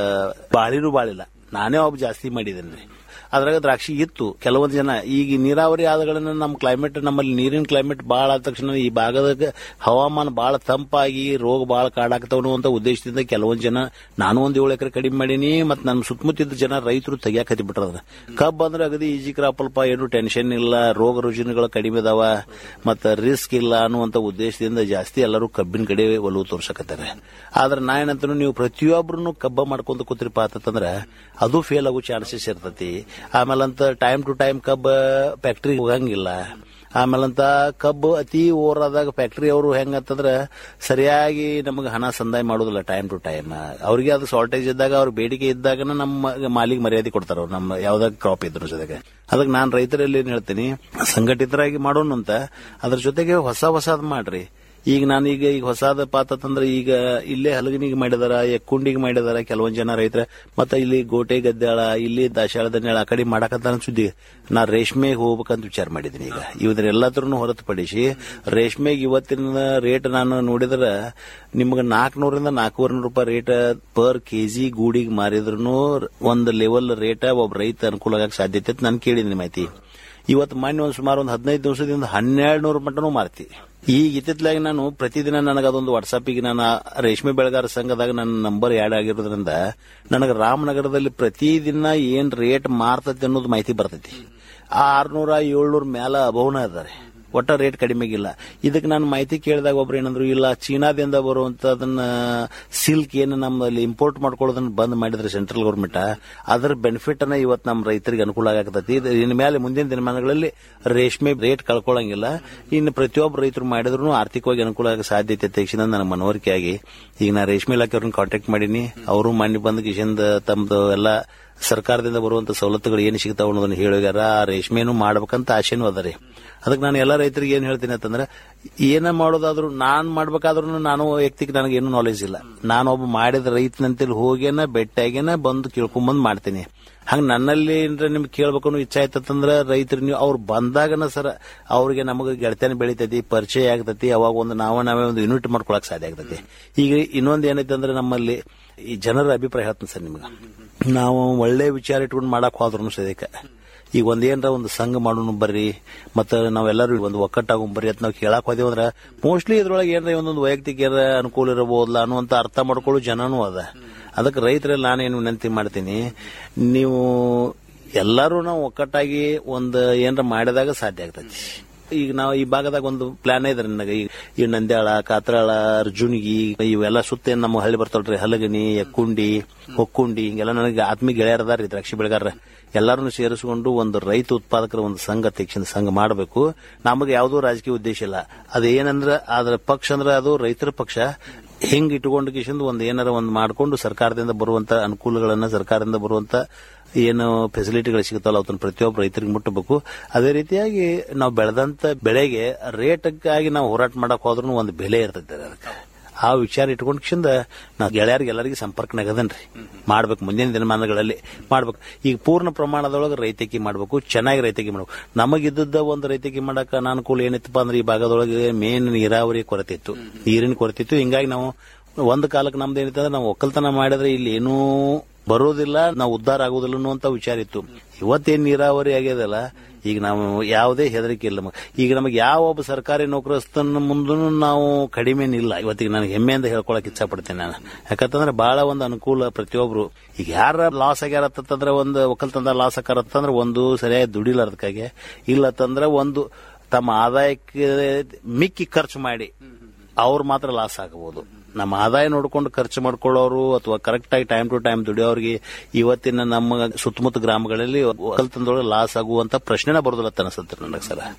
ಬಾಳಿನೂ ಬಾಳಿಲ್ಲ ನಾನೇ ಒಬ್ಬ ಜಾಸ್ತಿ ಮಾಡಿದ್ದೇನೆ ಅದ್ರಾಗ ದ್ರಾಕ್ಷಿ ಇತ್ತು ಕೆಲವೊಂದು ಜನ ಈಗ ನೀರಾವರಿ ಆದಗಳನ್ನ ನಮ್ಮ ಕ್ಲೈಮೇಟ್ ನಮ್ಮಲ್ಲಿ ನೀರಿನ ಕ್ಲೈಮೇಟ್ ಬಾಳ ಆದ ತಕ್ಷಣ ಈ ಭಾಗದಾಗ ಹವಾಮಾನ ಬಾಳ ತಂಪಾಗಿ ರೋಗ ಬಾಳ ಕಾಡಾಗ್ತಾವ ಅಂತ ಉದ್ದೇಶದಿಂದ ಕೆಲವೊಂದು ಜನ ನಾನು ಒಂದ್ ಏಳು ಎಕರೆ ಕಡಿಮೆ ಮಾಡೀನಿ ಮತ್ತೆ ನನ್ನ ಸುತ್ತಮುತ್ತಿದ್ದ ಜನ ರೈತರು ತೆಗಿಯಾಕ ಬಿಟ್ರದ ಕಬ್ಬ್ ಅಂದ್ರೆ ಅಗದಿ ಈಜಿ ಕ್ರಾಪ್ ಅಲ್ಪ ಏನು ಟೆನ್ಷನ್ ಇಲ್ಲ ರೋಗ ರುಜಿನಗಳು ಕಡಿಮೆ ಅದಾವ ಮತ್ತ ರಿಸ್ಕ್ ಇಲ್ಲ ಅನ್ನುವಂತ ಉದ್ದೇಶದಿಂದ ಜಾಸ್ತಿ ಎಲ್ಲರೂ ಕಬ್ಬಿನ ಕಡೆ ಒಲವು ತೋರ್ಸಕತ್ತಾರೆ ಆದ್ರೆ ನಾ ಏನಂತ ನೀವು ಪ್ರತಿಯೊಬ್ಬರನ್ನು ಕಬ್ಬ ಮಾಡ್ಕೊಂತ ಕೂತ್ರಿಪ್ಪ ಅಂತಂದ್ರ ಅದು ಫೇಲ್ ಆಗೋ ಚಾನ್ಸಸ್ ಇರ್ತತಿ ಆಮೇಲಂತ ಟೈಮ್ ಟು ಟೈಮ್ ಕಬ್ಬ ಫ್ಯಾಕ್ಟ್ರಿ ಹೋಗಂಗಿಲ್ಲ ಆಮೇಲಂತ ಕಬ್ಬು ಅತಿ ಓವರಾದಾಗ ಫ್ಯಾಕ್ಟ್ರಿ ಅವರು ಹೆಂಗಂತಂದ್ರ ಸರಿಯಾಗಿ ನಮಗೆ ಹಣ ಸಂದಾಯ ಮಾಡೋದಿಲ್ಲ ಟೈಮ್ ಟು ಟೈಮ್ ಅವ್ರಿಗೆ ಅದು ಶಾರ್ಟೇಜ್ ಇದ್ದಾಗ ಅವ್ರ ಬೇಡಿಕೆ ಇದ್ದಾಗನ ನಮ್ಮ ಮಾಲಿಗೆ ಮರ್ಯಾದೆ ಕೊಡ್ತಾರ ಅವ್ರು ನಮ್ಮ ಯಾವ್ದಾಗ ಕ್ರಾಪ್ ಇದ್ರ ಜೊತೆಗೆ ಅದಕ್ಕೆ ನಾನು ರೈತರಲ್ಲಿ ಏನ್ ಹೇಳ್ತೀನಿ ಸಂಘಟಿತರಾಗಿ ಮಾಡೋಣ ಅಂತ ಅದ್ರ ಜೊತೆಗೆ ಹೊಸ ಹೊಸದ್ ಮಾಡ್ರಿ ಈಗ ನಾನೀಗ ಈಗ ಹೊಸಾದ ಪಾತಂದ್ರೆ ಈಗ ಇಲ್ಲೇ ಹಲಗನಿಗೆ ಮಾಡಿದಾರ ಎಕ್ಕುಂಡಿಗೆ ಮಾಡಿದಾರ ಕೆಲವೊಂದ್ ಜನ ರೈತರ ಮತ್ತೆ ಇಲ್ಲಿ ಗೋಟೆ ಗದ್ದಾಳ ಇಲ್ಲಿ ದಾಶಾಳ ದನ್ಯಾಳ ಆ ಕಡೆ ಮಾಡಕಂತ ಸುದ್ದಿ ನಾ ರೇಷ್ಮೆಗೆ ಹೋಗ್ಬೇಕಂತ ವಿಚಾರ ಮಾಡಿದ್ದೀನಿ ಈಗ ಇವನ್ನೆಲ್ಲತ್ರನು ಹೊರತುಪಡಿಸಿ ರೇಷ್ಮೆಗೆ ಇವತ್ತಿನ ರೇಟ್ ನಾನು ನೋಡಿದ್ರ ನಿಮ್ಗೆ ನಾಲ್ಕನೂರಿಂದ ನಾಲ್ಕೂವರೆ ನೂರು ರೂಪಾಯಿ ರೇಟ್ ಪರ್ ಕೆಜಿ ಗೂಡಿಗೆ ಮಾರಿದ್ರು ಒಂದು ಲೆವೆಲ್ ರೇಟ್ ಒಬ್ಬ ರೈತ ಅನುಕೂಲ ಆಗಕ್ಕೆ ಸಾಧ್ಯತೆ ಅಂತ ನಾನು ಕೇಳಿದ್ದೀನಿ ಮಾಹಿತಿ ಇವತ್ತು ಮೊನ್ನೆ ಒಂದು ಸುಮಾರು ಒಂದು ಹದಿನೈದು ದಿವಸದಿಂದ ಹನ್ನೆರಡು ನೂರು ಮಟನೂ ಮಾರ್ತಿ ಈಗ ಇತ್ತಿತ್ತಲಾಗಿ ನಾನು ಪ್ರತಿದಿನ ನನಗೆ ಅದೊಂದು ವಾಟ್ಸಾಪಿಗೆ ನಾನು ಆ ರೇಷ್ಮೆ ಬೆಳೆಗಾರ ಸಂಘದಾಗ ನನ್ನ ನಂಬರ್ ಆ್ಯಡ್ ಆಗಿರೋದ್ರಿಂದ ನನಗೆ ರಾಮನಗರದಲ್ಲಿ ಪ್ರತಿದಿನ ಏನ್ ರೇಟ್ ಮಾರ್ತತಿ ಅನ್ನೋದು ಮಾಹಿತಿ ಬರ್ತೈತಿ ಆ ಆರ್ನೂರ ಏಳ್ನೂರ ಮ್ಯಾಲ ಅಭವನ ಇದ್ದಾರೆ ಒಟ್ಟ ರೇಟ್ ಕಡಿಮೆಗಿಲ್ಲ ಇದಕ್ಕೆ ನಾನು ಮಾಹಿತಿ ಕೇಳಿದಾಗ ಒಬ್ರು ಏನಂದ್ರು ಇಲ್ಲ ಚೀನಾದಿಂದ ಬರುವಂತದನ್ನ ಸಿಲ್ಕ್ ಏನು ನಮ್ಮಲ್ಲಿ ಇಂಪೋರ್ಟ್ ಮಾಡ್ಕೊಳ್ಳೋದನ್ನ ಬಂದ್ ಮಾಡಿದ್ರೆ ಸೆಂಟ್ರಲ್ ಗೌರ್ಮೆಂಟ್ ಅದರ ಬೆನಿಫಿಟ್ ಅನ್ನ ಇವತ್ತು ನಮ್ಮ ರೈತರಿಗೆ ಅನುಕೂಲ ಆಗತೈತಿ ಇದು ಇನ್ ಮೇಲೆ ಮುಂದಿನ ದಿನಮಾನಗಳಲ್ಲಿ ರೇಷ್ಮೆ ರೇಟ್ ಕಳ್ಕೊಳ್ಳಂಗಿಲ್ಲ ಇನ್ನು ಪ್ರತಿಯೊಬ್ಬ ರೈತರು ಮಾಡಿದ್ರು ಆರ್ಥಿಕವಾಗಿ ಅನುಕೂಲ ಆಗೋ ಸಾಧ್ಯತೆ ತಕ್ಷಣ ನನ್ನ ಮನವರಿಕೆ ಆಗಿ ಈಗ ನಾ ರೇಷ್ಮೆ ಇಲಾಖೆಯವ್ರನ್ನ ಕಾಂಟ್ಯಾಕ್ಟ್ ಮಾಡೀನಿ ಅವರು ಮಾನ್ಯ ಬಂದ ಕಿಶಿಂದ ತಮ್ದು ಎಲ್ಲ ಸರ್ಕಾರದಿಂದ ಬರುವಂತ ಸವಲತ್ತುಗಳು ಏನು ಸಿಗ್ತಾವ ಅನ್ನೋದನ್ನ ಹೇಳಿಗಾರ ಆ ರೇಷ್ಮೆನೂ ಮಾಡ್ಬೇಕಂತ ಆಶೆನೂ ಅದ ರೀ ಅದಕ್ಕೆ ನಾನು ಎಲ್ಲ ರೈತರಿಗೆ ಏನ್ ಹೇಳ್ತೀನಿ ಅಂತಂದ್ರೆ ಏನ ಮಾಡೋದಾದ್ರೂ ನಾನ್ ಮಾಡ್ಬೇಕಾದ್ರೂ ನಾನು ವ್ಯಕ್ತಿಗೆ ನನಗೆ ಏನು ನಾಲೆಜ್ ಇಲ್ಲ ನಾನು ಒಬ್ಬ ಮಾಡಿದ ರೈತನಂತೇಳಿ ಹೋಗೇನ ಬೆಟ್ಟಾಗೇನ ಬಂದು ಕೇಳ್ಕೊಂಬಂದ್ ಮಾಡ್ತೀನಿ ಹಂಗ ನನ್ನಲ್ಲಿ ಏನ್ರ ನಿಮ್ಗೆ ಕೇಳ್ಬೇಕು ಅನ್ನೋ ಇಚ್ಛೆ ಆಯ್ತಂದ್ರ ರೈತರು ನೀವು ಅವ್ರು ಬಂದಾಗನ ಸರ ಅವ್ರಿಗೆ ನಮಗೆ ಗೆಳತನ ಬೆಳಿತೈತಿ ಪರಿಚಯ ಆಗ್ತೈತಿ ಅವಾಗ ಒಂದು ನಾವ ನಾವೇ ಒಂದು ಯೂನಿಟ್ ಮಾಡ್ಕೊಳಕ್ ಸಾಧ್ಯ ಆಗ್ತೈತಿ ಈಗ ಇನ್ನೊಂದು ಏನೈತೆ ಅಂದ್ರೆ ನಮ್ಮಲ್ಲಿ ಈ ಜನರ ಅಭಿಪ್ರಾಯ ಹೇಳ್ತೀನಿ ಸರ್ ನಿಮ್ಗೆ ನಾವು ಒಳ್ಳೆ ವಿಚಾರ ಇಟ್ಕೊಂಡು ಮಾಡಕ್ ಹೋದ್ರು ಸದ್ಯಕ್ಕೆ ಈಗ ಒಂದೇನ್ರ ಒಂದು ಸಂಘ ಮಾಡೋಣ ಬರ್ರಿ ಮತ್ತ ನಾವೆಲ್ಲರೂ ಒಂದು ಒಕ್ಕಟ್ಟಾಗೋಣ ಬರ್ರಿ ಅಂತ ನಾವು ಕೇಳಕ್ ಹೋದೇವ್ ಅಂದ್ರ ಮೋಸ್ಟ್ಲಿ ಇದ್ರೊಳಗೆ ಏನ್ರ ಒಂದೊಂದು ವೈಯಕ್ತಿಕ ಏನಾರ ಅನುಕೂಲ ಇರಬಹುದಲ್ಲ ಅನ್ನುವಂತ ಅರ್ಥ ಮಾಡ್ಕೊಳ್ಳೋ ಜನನೂ ಅದ ಅದಕ್ಕೆ ರೈತರಲ್ಲಿ ನಾನೇನು ವಿನಂತಿ ಮಾಡ್ತೀನಿ ನೀವು ಎಲ್ಲರೂ ನಾವು ಒಕ್ಕಟ್ಟಾಗಿ ಒಂದು ಏನಾರ ಮಾಡಿದಾಗ ಸಾಧ್ಯ ಆಗ್ತೈತಿ ಈಗ ನಾವು ಈ ಭಾಗದಾಗ ಒಂದು ಪ್ಲಾನ್ ಇದೆ ನನಗೆ ಈಗ ಈ ನಂದ್ಯಾಳ ಕಾತ್ರಾಳ ಅರ್ಜುನ್ಗಿ ಇವೆಲ್ಲ ಸುತ್ತ ಏನ್ ನಮ್ಮ ಹಳ್ಳಿ ಬರ್ತಾವ್ರಿ ಹಲಗನಿ ಎಕ್ಕುಂಡಿ ಹೊಕ್ಕುಂಡಿ ಹಿಂಗೆಲ್ಲ ನನಗೆ ಆತ್ಮೀಯ ಗೆಳೆಯರದಾರ ದ್ರಾಕ್ಷಿ ಬೆಳೆಗಾರ ಎಲ್ಲರನ್ನು ಸೇರಿಸಿಕೊಂಡು ಒಂದು ರೈತ ಉತ್ಪಾದಕರ ಒಂದು ಸಂಘ ತೆಕ್ಷಣ ಸಂಘ ಮಾಡಬೇಕು ನಮಗೆ ಯಾವುದೋ ರಾಜಕೀಯ ಉದ್ದೇಶ ಇಲ್ಲ ಅದೇನಂದ್ರ ಅದ್ರ ಪಕ್ಷ ಅಂದ್ರೆ ಅದು ರೈತರ ಪಕ್ಷ ಹೆಂಗ್ ಇಟ್ಕೊಂಡು ಕಿಶಂದು ಒಂದು ಏನಾರ ಒಂದು ಮಾಡ್ಕೊಂಡು ಸರ್ಕಾರದಿಂದ ಬರುವಂತ ಅನುಕೂಲಗಳನ್ನ ಸರ್ಕಾರದಿಂದ ಬರುವಂತ ಏನು ಫೆಸಿಲಿಟಿಗಳು ಸಿಗುತ್ತಲ್ಲ ಅದನ್ನ ಪ್ರತಿಯೊಬ್ಬ ರೈತರಿಗೆ ಮುಟ್ಟಬೇಕು ಅದೇ ರೀತಿಯಾಗಿ ನಾವು ಬೆಳೆದಂತ ಬೆಳೆಗೆ ರೇಟ್ಗಾಗಿ ನಾವು ಹೋರಾಟ ಮಾಡಕ್ ಹೋದ್ರೂ ಒಂದು ಬೆಲೆ ಇರ್ತೈತೆ ಅದಕ್ಕೆ ಆ ವಿಚಾರ ಇಟ್ಕೊಂಡ್ ಕಿಶಿಂದ ನಾ ಗೆಳೆಯರಿಗೆ ಎಲ್ಲರಿಗೆ ಸಂಪರ್ಕನಾಗದನ್ರಿ ಮಾಡ್ಬೇಕು ಮುಂದಿನ ದಿನಮಾನಗಳಲ್ಲಿ ಮಾಡ್ಬೇಕು ಈಗ ಪೂರ್ಣ ಪ್ರಮಾಣದೊಳಗೆ ರೈತಕಿ ಮಾಡ್ಬೇಕು ಚೆನ್ನಾಗಿ ರೈತಕಿ ಮಾಡ್ಬೇಕು ನಮಗಿದ್ದ ಒಂದು ರೈತಕಿ ಮಾಡಕ್ ಅನಾನುಕೂಲ ಏನಿತ್ತಪ್ಪ ಅಂದ್ರೆ ಈ ಭಾಗದೊಳಗೆ ಮೇನ್ ನೀರಾವರಿ ಕೊರತೆ ಇತ್ತು ನೀರಿನ ಕೊರತೆ ಇತ್ತು ಹಿಂಗಾಗಿ ನಾವು ಒಂದು ಕಾಲಕ್ಕೆ ನಮ್ದು ಏನಿತ್ತು ಅಂದ್ರೆ ನಾವು ಒಕ್ಕಲ್ತನ ಮಾಡಿದ್ರೆ ಇಲ್ಲಿ ಏನೂ ಬರೋದಿಲ್ಲ ನಾವು ಉದ್ಧಾರ ಆಗೋದಿಲ್ಲ ಅನ್ನುವಂತ ವಿಚಾರ ಇತ್ತು ಇವತ್ತೇನ್ ನೀರಾವರಿ ಆಗ್ಯದಲ್ಲ ಈಗ ನಾವು ಯಾವುದೇ ಹೆದರಿಕೆ ಇಲ್ಲ ನಮಗೆ ಈಗ ನಮಗೆ ಯಾವ ಒಬ್ಬ ಸರ್ಕಾರಿ ನೌಕರಸ್ಥನ ಮುಂದೂ ನಾವು ಕಡಿಮೆನಿಲ್ಲ ಇವತ್ತಿಗೆ ನನಗೆ ಹೆಮ್ಮೆಯಿಂದ ಹೇಳ್ಕೊಳಕ್ ಇಚ್ಛೆ ಪಡ್ತೇನೆ ನಾನು ಯಾಕಂತಂದ್ರೆ ಬಹಳ ಒಂದು ಅನುಕೂಲ ಪ್ರತಿಯೊಬ್ರು ಈಗ ಯಾರ ಲಾಸ್ ಆಗ್ಯಾರತ್ತಂದ್ರೆ ಒಂದು ಒಕ್ಕಲ್ತನದ ಲಾಸ್ ಆಕಾರತ್ತಂದ್ರೆ ಒಂದು ಸರಿಯಾಗಿ ದುಡಿಲ್ಲ ಅದಕ್ಕಾಗಿ ಇಲ್ಲತ್ತಂದ್ರೆ ಒಂದು ತಮ್ಮ ಆದಾಯಕ್ಕೆ ಮಿಕ್ಕಿ ಖರ್ಚು ಮಾಡಿ ಅವ್ರು ಮಾತ್ರ ಲಾಸ್ ಆಗಬಹುದು ನಮ್ಮ ಆದಾಯ ನೋಡ್ಕೊಂಡು ಖರ್ಚು ಮಾಡ್ಕೊಳ್ಳೋರು ಅಥವಾ ಕರೆಕ್ಟ್ ಆಗಿ ಟೈಮ್ ಟು ಟೈಮ್ ದುಡಿಯೋರಿಗೆ ಇವತ್ತಿನ ನಮ್ಮ ಸುತ್ತಮುತ್ತ ಗ್ರಾಮಗಳಲ್ಲಿ ಒಕ್ಕಲ್ತನದೊಳಗೆ ಲಾಸ್ ಆಗುವಂತ ಪ್ರಶ್ನೆನ ಬರೋದಿಲ್ಲ ಅನ್ಸುತ್ತೆ ನನಗೆ ಸರ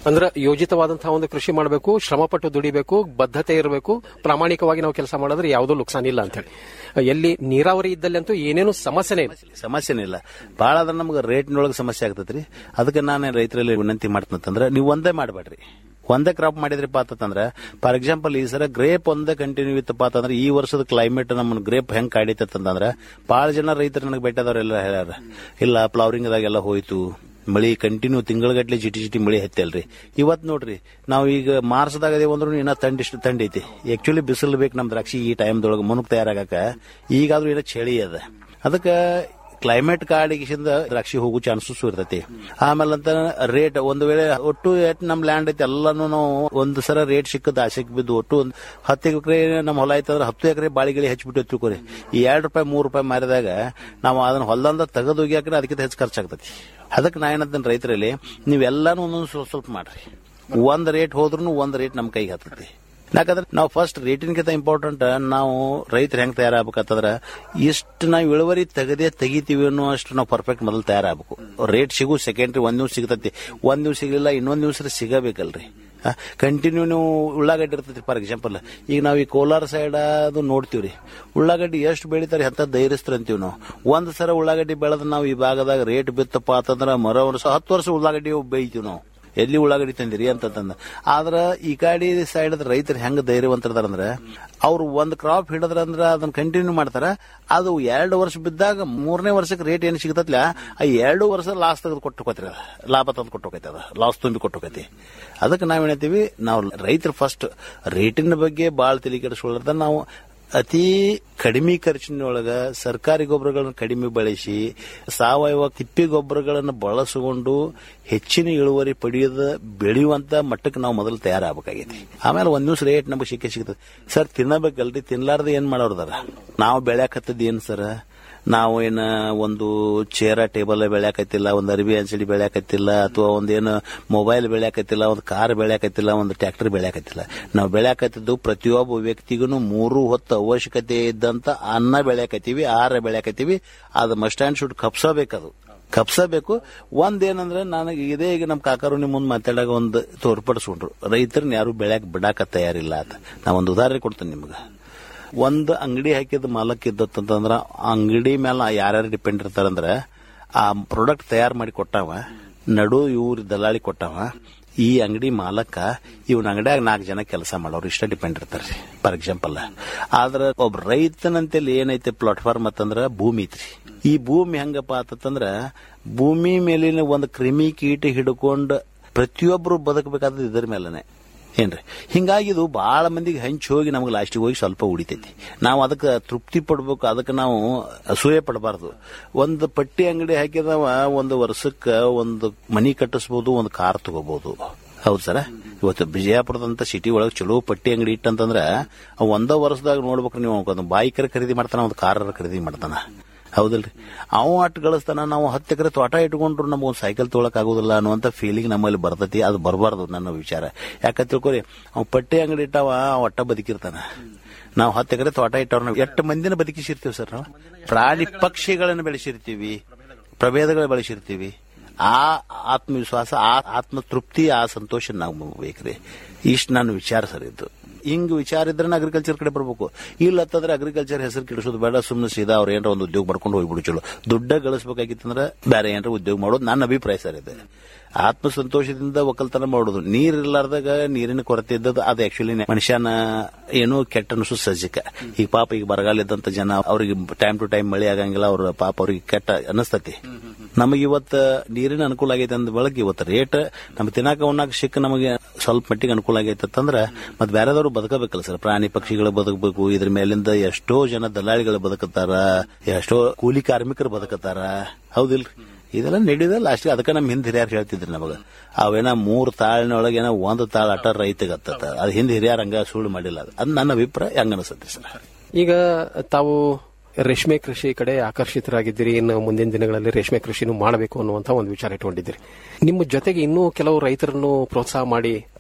ಅಂದ್ರೆ ಯೋಜಿತವಾದಂತಹ ಒಂದು ಕೃಷಿ ಮಾಡಬೇಕು ಶ್ರಮಪಟ್ಟು ದುಡಿಬೇಕು ಬದ್ಧತೆ ಇರಬೇಕು ಪ್ರಾಮಾಣಿಕವಾಗಿ ನಾವು ಕೆಲಸ ಮಾಡಿದ್ರೆ ಯಾವುದೂ ನುಕ್ಸಾನ ಇಲ್ಲ ಅಂತ ಹೇಳಿ ಎಲ್ಲಿ ನೀರಾವರಿ ಇದ್ದಲ್ಲಿ ಅಂತೂ ಏನೇನು ಸಮಸ್ಯೆನೇ ಇಲ್ಲ ಸಮಸ್ಯೆನೇ ಇಲ್ಲ ಭಾಳ ಅದ್ರ ನಮ್ಗೆ ರೇಟ್ನೊಳಗೆ ಸಮಸ್ಯೆ ಆಗ್ತೈತ್ರಿ ಅದಕ್ಕೆ ನಾನು ರೈತರಲ್ಲಿ ವಿನಂತಿ ಮಾಡ್ತಂತಂದ್ರೆ ನೀವು ಒಂದೇ ಮಾಡಬೇಡ್ರಿ ಒಂದೇ ಕ್ರಾಪ್ ಮಾಡಿದ್ರಿಪ್ಪ ಅಂತಂದ್ರೆ ಫಾರ್ ಎಕ್ಸಾಂಪಲ್ ಈ ಸರ ಗ್ರೇಪ್ ಒಂದೇ ಕಂಟಿನ್ಯೂ ಇತ್ತಪ್ಪ ಅಂತಂದ್ರೆ ಈ ವರ್ಷದ ಕ್ಲೈಮೇಟ್ ನಮ್ಮ ಗ್ರೇಪ್ ಹೆಂಗ್ ಕಾಡಿತಂತಂದ್ರೆ ಭಾಳ ಜನ ರೈತರು ನನಗೆ ಬೆಟ್ಟದವರೆಲ್ಲ ಹೇಳ್ಯಾರ ಇಲ್ಲ ಫ್ಲವರಿಂಗ್ದಾಗೆಲ್ಲ ಹೋಯ್ತು ಮಳಿ ಕಂಟಿನ್ಯೂ ತಿಂಗಳಗಟ್ಲೆ ಜಿಟಿ ಜಿಟಿ ಮಳಿ ಹತ್ತಲ್ರಿ ಇವತ್ ನೋಡ್ರಿ ನಾವು ಈಗ ಮಾರ್ಚ್ದಾಗ ಅದೇ ಅಂದ್ರೂ ಇನ್ನ ತಂಡ ಇಷ್ಟು ತಂಡ ಐತಿ ಆಕ್ಚುಲಿ ಬಿಸಿಲು ಬೇಕು ನಮ್ ದ್ರಾಕ್ಷಿ ಈ ಟೈಮ್ದೊಳಗೆ ಮುನುಕ್ ತಯಾರಾಗಕ ಈಗಾದ್ರೂ ಏನೋ ಚಳಿ ಅದ ಅದಕ್ಕೆ ಕ್ಲೈಮೇಟ್ ಕಾಡಿಗಿಂದ ದ್ರಾಕ್ಷಿ ಹೋಗೋ ಚಾನ್ಸಸ್ ಇರ್ತೈತಿ ಆಮೇಲೆ ಅಂತ ರೇಟ್ ಒಂದು ವೇಳೆ ಒಟ್ಟು ಎಟ್ ನಮ್ ಲ್ಯಾಂಡ್ ಐತಿ ಎಲ್ಲಾನು ನಾವು ಒಂದು ಸರ ರೇಟ್ ಸಿಕ್ಕದ ಆಸೆಗೆ ಬಿದ್ದು ಒಟ್ಟು ಒಂದು ಹತ್ತು ಎಕರೆ ನಮ್ಮ ಹೊಲ ಐತಂದ್ರೆ ಹತ್ತು ಎಕರೆ ಬಾಳಿಗಿಳಿ ಹಚ್ಚಿಬಿಟ್ಟು ತಿಳ್ಕೊರಿ ಈ ಎರಡು ರೂಪಾಯಿ ಮೂರು ರೂಪಾಯಿ ಮಾರಿದಾಗ ನಾವು ಅದನ್ನ ಹೊಲದಿಂದ ತೆಗೆದು ಹೋಗ್ಯಾಕ್ರೆ ಅದಕ್ಕಿಂತ ಹೆಚ್ಚು ಖರ್ಚಾಗ್ತೈತಿ ಅದಕ್ಕೆ ನಾ ಏನಂತೇನೆ ರೈತರಲ್ಲಿ ನೀವೆಲ್ಲಾನು ಒಂದೊಂದು ಸ್ವಲ್ಪ ಸ್ವಲ್ಪ ಮಾಡ್ರಿ ಒಂದ್ ರೇಟ್ ಹೋದ್ರೂ ಒಂದ್ ರೇಟ್ ನಮ್ ಕೈಗೆ ಹತ್ತೈತಿ ಯಾಕಂದ್ರೆ ನಾವು ಫಸ್ಟ್ ರೇಟಿನ್ಗಿಂತ ಇಂಪಾರ್ಟೆಂಟ್ ನಾವು ರೈತರು ಹೆಂಗ್ ತಯಾರಾಗಬೇಕಂತಂದ್ರ ಇಷ್ಟು ನಾವು ಇಳುವರಿ ತೆಗದೇ ತೆಗಿತೀವಿ ಅನ್ನೋ ಅಷ್ಟು ನಾವು ಪರ್ಫೆಕ್ಟ್ ಮೊದಲು ತಯಾರಾಗಬೇಕು ರೇಟ್ ಸಿಗು ಸೆಕೆಂಡ್ರಿ ಒಂದ್ ದಿವ್ಸ ಸಿಗ್ತೈತಿ ಒಂದ್ ದಿವ್ಸ ಸಿಗಲಿಲ್ಲ ಇನ್ನೊಂದ್ ದಿವ್ಸ ಸಿಗಬೇಕಲ್ರಿ ಕಂಟಿನ್ಯೂ ನೀವು ಉಳ್ಳಾಗಡ್ಡಿ ಇರ್ತೈತಿ ಫಾರ್ ಎಕ್ಸಾಂಪಲ್ ಈಗ ನಾವು ಈ ಕೋಲಾರ ಸೈಡ್ ಅದು ನೋಡ್ತೀವ್ರಿ ಉಳ್ಳಾಗಡ್ಡಿ ಎಷ್ಟು ಬೆಳಿತಾರೆ ಅಂತ ಧೈರ್ಯಸ್ತ್ರ ಅಂತೀವಿ ನಾವು ಒಂದ್ ಸರ ಉಳ್ಳಾಗಡ್ಡಿ ಬೆಳೆದ್ ನಾವು ಈ ಭಾಗದಾಗ ರೇಟ್ ಬಿತ್ತಪ್ಪ ಅಂತಂದ್ರ ಮರ ವರ್ಷ ಹತ್ತು ವರ್ಷ ಉಳ್ಳಾಗಡ್ಡಿ ಬೆಳಿತೀವಿ ನಾವು ಎಲ್ಲಿ ಉಳ್ಳಾಗಡ್ಡಿ ತಂದಿರಿ ಅಂತಂದ ಆದ್ರ ಈ ಕಡೆ ಸೈಡ್ ರೈತರು ಹೆಂಗ್ ಧೈರ್ಯವಂತರದಾರಂದ್ರ ಅವ್ರು ಒಂದ್ ಕ್ರಾಪ್ ಹಿಡಿದ್ರ ಅಂದ್ರ ಅದನ್ನ ಕಂಟಿನ್ಯೂ ಮಾಡ್ತಾರ ಅದು ಎರಡು ವರ್ಷ ಬಿದ್ದಾಗ ಮೂರನೇ ವರ್ಷಕ್ಕೆ ರೇಟ್ ಏನ್ ಸಿಗತ್ತಲ್ಲ ಆ ಎರಡು ವರ್ಷ ಲಾಸ್ ತೆಗೆದು ಕೊಟ್ಟು ಲಾಭ ತಂದು ಕೊಟ್ಟು ಹೋಗೈತೆ ಅದ ಲಾಸ್ ತುಂಬಿ ಕೊಟ್ಟು ಹೋಗೈತಿ ಅದಕ್ಕೆ ನಾವ್ ಏನೈತಿವಿ ನಾವು ರೈತರು ಫಸ್ಟ್ ರೇಟಿನ ಬಗ್ಗೆ ಬಾಳ ತಲೆ ಕೆಡಿಸ್ಕೊಳ್ಳದ ನಾವು ಅತಿ ಕಡಿಮೆ ಖರ್ಚಿನೊಳಗ ಸರ್ಕಾರಿ ಗೊಬ್ಬರಗಳನ್ನು ಕಡಿಮೆ ಬಳಸಿ ಸಾವಯವ ತಿಪ್ಪಿ ಗೊಬ್ಬರಗಳನ್ನು ಬಳಸಿಕೊಂಡು ಹೆಚ್ಚಿನ ಇಳುವರಿ ಪಡೆಯದ ಬೆಳೆಯುವಂತ ಮಟ್ಟಕ್ಕೆ ನಾವು ಮೊದಲು ತಯಾರಾಗಬೇಕಾಗೈತಿ ಆಮೇಲೆ ಒಂದ್ ದಿವ್ಸ ರೇಟ್ ನಮಗೆ ಸಿಕ್ಕೇ ಸಿಗ್ತದೆ ಸರ್ ತಿನ್ನಬೇಕಲ್ರಿ ತಿನ್ಲಾರ್ದ ಏನ್ ಮಾಡೋರ್ದಾರ ನಾವು ಬೆಳ್ಯಾಕತ್ತದ ಏನ್ ಸರ್ ನಾವು ಏನ ಒಂದು ಚೇರ ಟೇಬಲ್ ಬೆಳ್ಯಾಕತ್ತಿಲ್ಲ ಒಂದು ಅರಬಿ ಅಂಚಡಿ ಬೆಳ್ಯಾಕತ್ತಿಲ್ಲ ಅಥವಾ ಒಂದೇನು ಮೊಬೈಲ್ ಬೆಳ್ಯಾಕತ್ತಿಲ್ಲ ಒಂದು ಕಾರ್ ಬೆಳ್ಯಾಕತ್ತಿಲ್ಲ ಒಂದು ಟ್ರ್ಯಾಕ್ಟರ್ ಬೆಳ್ಯಾಕತ್ತಿಲ್ಲ ನಾವು ಬೆಳ್ಯಾಕತ್ತಿದ್ದು ಪ್ರತಿಯೊಬ್ಬ ವ್ಯಕ್ತಿಗೂ ಮೂರು ಹೊತ್ತು ಅವಶ್ಯಕತೆ ಇದ್ದಂತ ಅನ್ನ ಬೆಳ್ಯಾಕತ್ತೀವಿ ಆಹಾರ ಬೆಳ್ಯಾಕತ್ತೀವಿ ಅದು ಮಸ್ಟ್ ಆ್ಯಂಡ್ ಶುಡ್ ಕಪ್ಸಬೇಕದು ಕಪ್ಸಬೇಕು ಒಂದೇನಂದ್ರೆ ನನಗೆ ಇದೇ ಈಗ ನಮ್ಮ ಕಾಕರು ನಿಮ್ಮ ಮುಂದೆ ಮಾತಾಡಾಗ ಒಂದು ತೋರ್ಪಡಿಸ್ಕೊಂಡ್ರು ರೈತರನ್ನ ಯಾರು ಬೆಳ್ಯಾಕ ಬಿಡಾಕ ತಯಾರಿಲ್ಲ ಅಂತ ನಾ ಒಂದು ಉದಾಹರಣೆ ಕೊಡ್ತೇನೆ ನಿಮ್ಗೆ ಒಂದು ಅಂಗಡಿ ಹಾಕಿದ ಮಾಲಕ್ ಇದ್ದತ್ತಂದ್ರ ಅಂಗಡಿ ಮೇಲೆ ಯಾರ್ಯಾರು ಡಿಪೆಂಡ್ ಇರ್ತಾರಂದ್ರ ಆ ಪ್ರಾಡಕ್ಟ್ ತಯಾರು ಮಾಡಿ ಕೊಟ್ಟಾವ ನಡು ಇವ್ರ ದಲಾಳಿ ಕೊಟ್ಟಾವ ಈ ಅಂಗಡಿ ಮಾಲಕ ಇವನ್ ಅಂಗಡಿಯಾಗ ನಾಲ್ಕು ಜನ ಕೆಲಸ ಮಾಡೋರು ಇಷ್ಟ ಡಿಪೆಂಡ್ ಇರ್ತಾರೆ ಫಾರ್ ಎಕ್ಸಾಂಪಲ್ ಆದ್ರ ಒಬ್ಬ ರೈತನಂತೇಳಿ ಏನೈತೆ ಪ್ಲಾಟ್ಫಾರ್ಮ್ ಅಂತಂದ್ರ ಭೂಮಿ ಐತ್ರಿ ಈ ಭೂಮಿ ಹೆಂಗಪ್ಪ ಆತಂದ್ರ ಭೂಮಿ ಮೇಲಿನ ಒಂದು ಕ್ರಿಮಿ ಕೀಟ ಹಿಡ್ಕೊಂಡ್ ಪ್ರತಿಯೊಬ್ಬರು ಬದುಕಬೇಕಾದ ಇದ್ರ ಮೇಲೆನೆ ಏನ್ರಿ ಹಿಂಗಾಗಿ ಇದು ಬಹಳ ಮಂದಿಗೆ ಹಂಚಿ ಹೋಗಿ ನಮ್ಗೆ ಲಾಸ್ಟಿಗೆ ಹೋಗಿ ಸ್ವಲ್ಪ ಉಳಿತೈತಿ ನಾವು ಅದಕ್ಕೆ ತೃಪ್ತಿ ಪಡ್ಬೇಕು ಅದಕ್ಕೆ ನಾವು ಅಸೂಯೆ ಪಡಬಾರ್ದು ಒಂದು ಪಟ್ಟಿ ಅಂಗಡಿ ಹಾಕಿದವ ಒಂದು ವರ್ಷಕ್ಕೆ ಒಂದು ಮನಿ ಕಟ್ಟಿಸ್ಬೋದು ಒಂದು ಕಾರ್ ತಗೋಬಹುದು ಹೌದು ಸರ ಇವತ್ತು ಬಿಜಯಾಪುರದಂತ ಸಿಟಿ ಒಳಗೆ ಚಲೋ ಪಟ್ಟಿ ಅಂಗಡಿ ಇಟ್ಟಂತಂದ್ರ ಅವ್ ಒಂದ ವರ್ಷದಾಗ ನೋಡ್ಬೇಕು ನೀವು ಒಂದು ಬೈಕರ್ ಖರೀದಿ ಮಾಡ್ತಾನ ಒಂದು ಕಾರ್ ಖರೀದಿ ಮಾಡ್ತಾನ ಹೌದಲ್ರಿ ಅವ ಅಟ್ ಗಳಿಸ್ತಾನ ನಾವು ಹತ್ತು ಎಕರೆ ತೋಟ ಇಟ್ಕೊಂಡ್ರು ನಮ್ಗೆ ಒಂದು ಸೈಕಲ್ ತೊಗೊಳಕ್ ಆಗೋದಿಲ್ಲ ಅನ್ನುವಂತ ಫೀಲಿಂಗ್ ನಮ್ಮಲ್ಲಿ ಬರ್ತೈತಿ ಅದು ಬರಬಾರ್ದು ನನ್ನ ವಿಚಾರ ಯಾಕ ತಿಳ್ಕೊರಿ ಅವ್ ಪಟ್ಟಿ ಅಂಗಡಿ ಇಟ್ಟವ ಒಟ್ಟ ಬದುಕಿರ್ತಾನ ನಾವು ಹತ್ತು ಎಕರೆ ತೋಟ ಇಟ್ಟವ್ರ ನಾವು ಎಷ್ಟು ಮಂದಿನ ಬದುಕಿಸಿರ್ತೀವಿ ಸರ್ ನಾವು ಪ್ರಾಣಿ ಪಕ್ಷಿಗಳನ್ನು ಬೆಳೆಸಿರ್ತೀವಿ ಪ್ರಭೇದಗಳು ಬೆಳೆಸಿರ್ತೀವಿ ಆ ಆತ್ಮವಿಶ್ವಾಸ ಆ ಆತ್ಮ ತೃಪ್ತಿ ಆ ಸಂತೋಷ ನಾವು ಬೇಕ್ರಿ ಇಷ್ಟು ನನ್ನ ವಿಚಾರ ಸರ್ ಇದ್ದು ಹಿಂಗ್ ವಿಚಾರ ಇದ್ರೆ ಅಗ್ರಿಕಲ್ಚರ್ ಕಡೆ ಬರ್ಬೇಕು ಇಲ್ಲ ಅಂತಂದ್ರೆ ಅಗ್ರಿಕಲ್ಚರ್ ಹೆಸರು ಕೆಡಿಸೋದು ಬೇಡ ಸುಮ್ಮನೆ ಸೀದಾ ಅವ್ರ ಏನಾರ ಒಂದು ಉದ್ಯೋಗ ಮಾಡ್ಕೊಂಡು ಹೋಗ್ಬಿಡು ಚಲೋ ದುಡ್ಡ ಗಳಿಸ್ಬೇಕಾಗಿತ್ತಂದ್ರೆ ಬೇರೆ ಏನಾರ ಉದ್ಯೋಗ ಮಾಡೋದು ನನ್ನ ಅಭಿಪ್ರಾಯ ಸರ್ ಇದೆ ಆತ್ಮ ಸಂತೋಷದಿಂದ ಒಕ್ಕಲ್ತನ ಮಾಡೋದು ನೀರ್ ಇರ್ಲಾರ್ದಾಗ ನೀರಿನ ಕೊರತೆ ಇದ್ದದ್ದು ಅದು ಆಕ್ಚುಲಿ ಮನುಷ್ಯನ ಏನೋ ಕೆಟ್ಟ ಅನಿಸು ಸಜ್ಜಕ ಈಗ ಪಾಪ ಈಗ ಬರಗಾಲ ಇದ್ದಂತ ಜನ ಅವ್ರಿಗೆ ಟೈಮ್ ಟು ಟೈಮ್ ಮಳೆ ಆಗಂಗಿಲ್ಲ ಅವ್ರ ಪಾಪ ಅವ್ರಿಗೆ ಕೆಟ್ಟ ಅನಿಸ್ತತಿ ನಮಗೆ ಇವತ್ತ ನೀರಿನ ಅನುಕೂಲ ಆಗೈತೆ ಅಂದ ಬಳಕ ಇವತ್ತು ರೇಟ್ ನಮ್ಗೆ ತಿನ್ನಾಕ ಉಣ್ಣಾಕ ಸಿಕ್ಕ ನಮಗೆ ಸ್ವಲ್ಪ ಮಟ್ಟಿಗೆ ಅನುಕೂಲ ಆಗೈತೆ ಅಂತಂದ್ರ ಮತ್ತೆ ಬೇರೆದವ್ರು ಬದುಕಬೇಕಲ್ಲ ಸರ್ ಪ್ರಾಣಿ ಪಕ್ಷಿಗಳು ಬದುಕಬೇಕು ಇದ್ರ ಮೇಲಿಂದ ಎಷ್ಟೋ ಜನ ದಲ್ಲಾಳಿಗಳು ಬದುಕತಾರ ಎಷ್ಟೋ ಕೂಲಿ ಕಾರ್ಮಿಕರು ಬದುಕತಾರ ಹೌದಿಲ್ರಿ ಇದೆಲ್ಲ ನಡೆಯುದ ಲಾಸ್ಟ್ ಅದಕ್ಕೆ ನಮ್ಮ ಹಿಂದೆ ಹಿರಿಯರು ಹೇಳ್ತಿದ್ರಿ ನಮಗ ಅವೇನ ಮೂರ್ ತಾಳಿನೊಳಗೆ ಏನೋ ಒಂದು ತಾಳ ಅಟ ರೈತಗೆ ಹತ್ತತ್ತ ಅದು ಹಿಂದೆ ಹಿರಿಯರ್ ಹಂಗ ಸುಳ್ಳು ಮಾಡಿಲ್ಲ ಅದು ಅದು ನನ್ನ ಅಭಿಪ್ರಾಯ ಹಂಗ ಅನಿಸುತ್ತೆ ಸರ್ ಈಗ ತಾವು ರೇಷ್ಮೆ ಕೃಷಿ ಕಡೆ ಆಕರ್ಷಿತರಾಗಿದ್ದೀರಿ ಇನ್ನು ಮುಂದಿನ ದಿನಗಳಲ್ಲಿ ರೇಷ್ಮೆ ಕೃಷಿನೂ ಮಾಡಬೇಕು ಅನ್ನುವಂತ ಒಂದು ವಿಚಾರ ಇಟ್ಕೊಂಡಿದ್ದೀರಿ ನಿಮ್ಮ ಜೊತೆಗೆ ಇನ್ನೂ ಕೆಲವು ರೈತರನ್ನು ಪ್ರೋತ್ಸಾಹ ಮಾಡಿ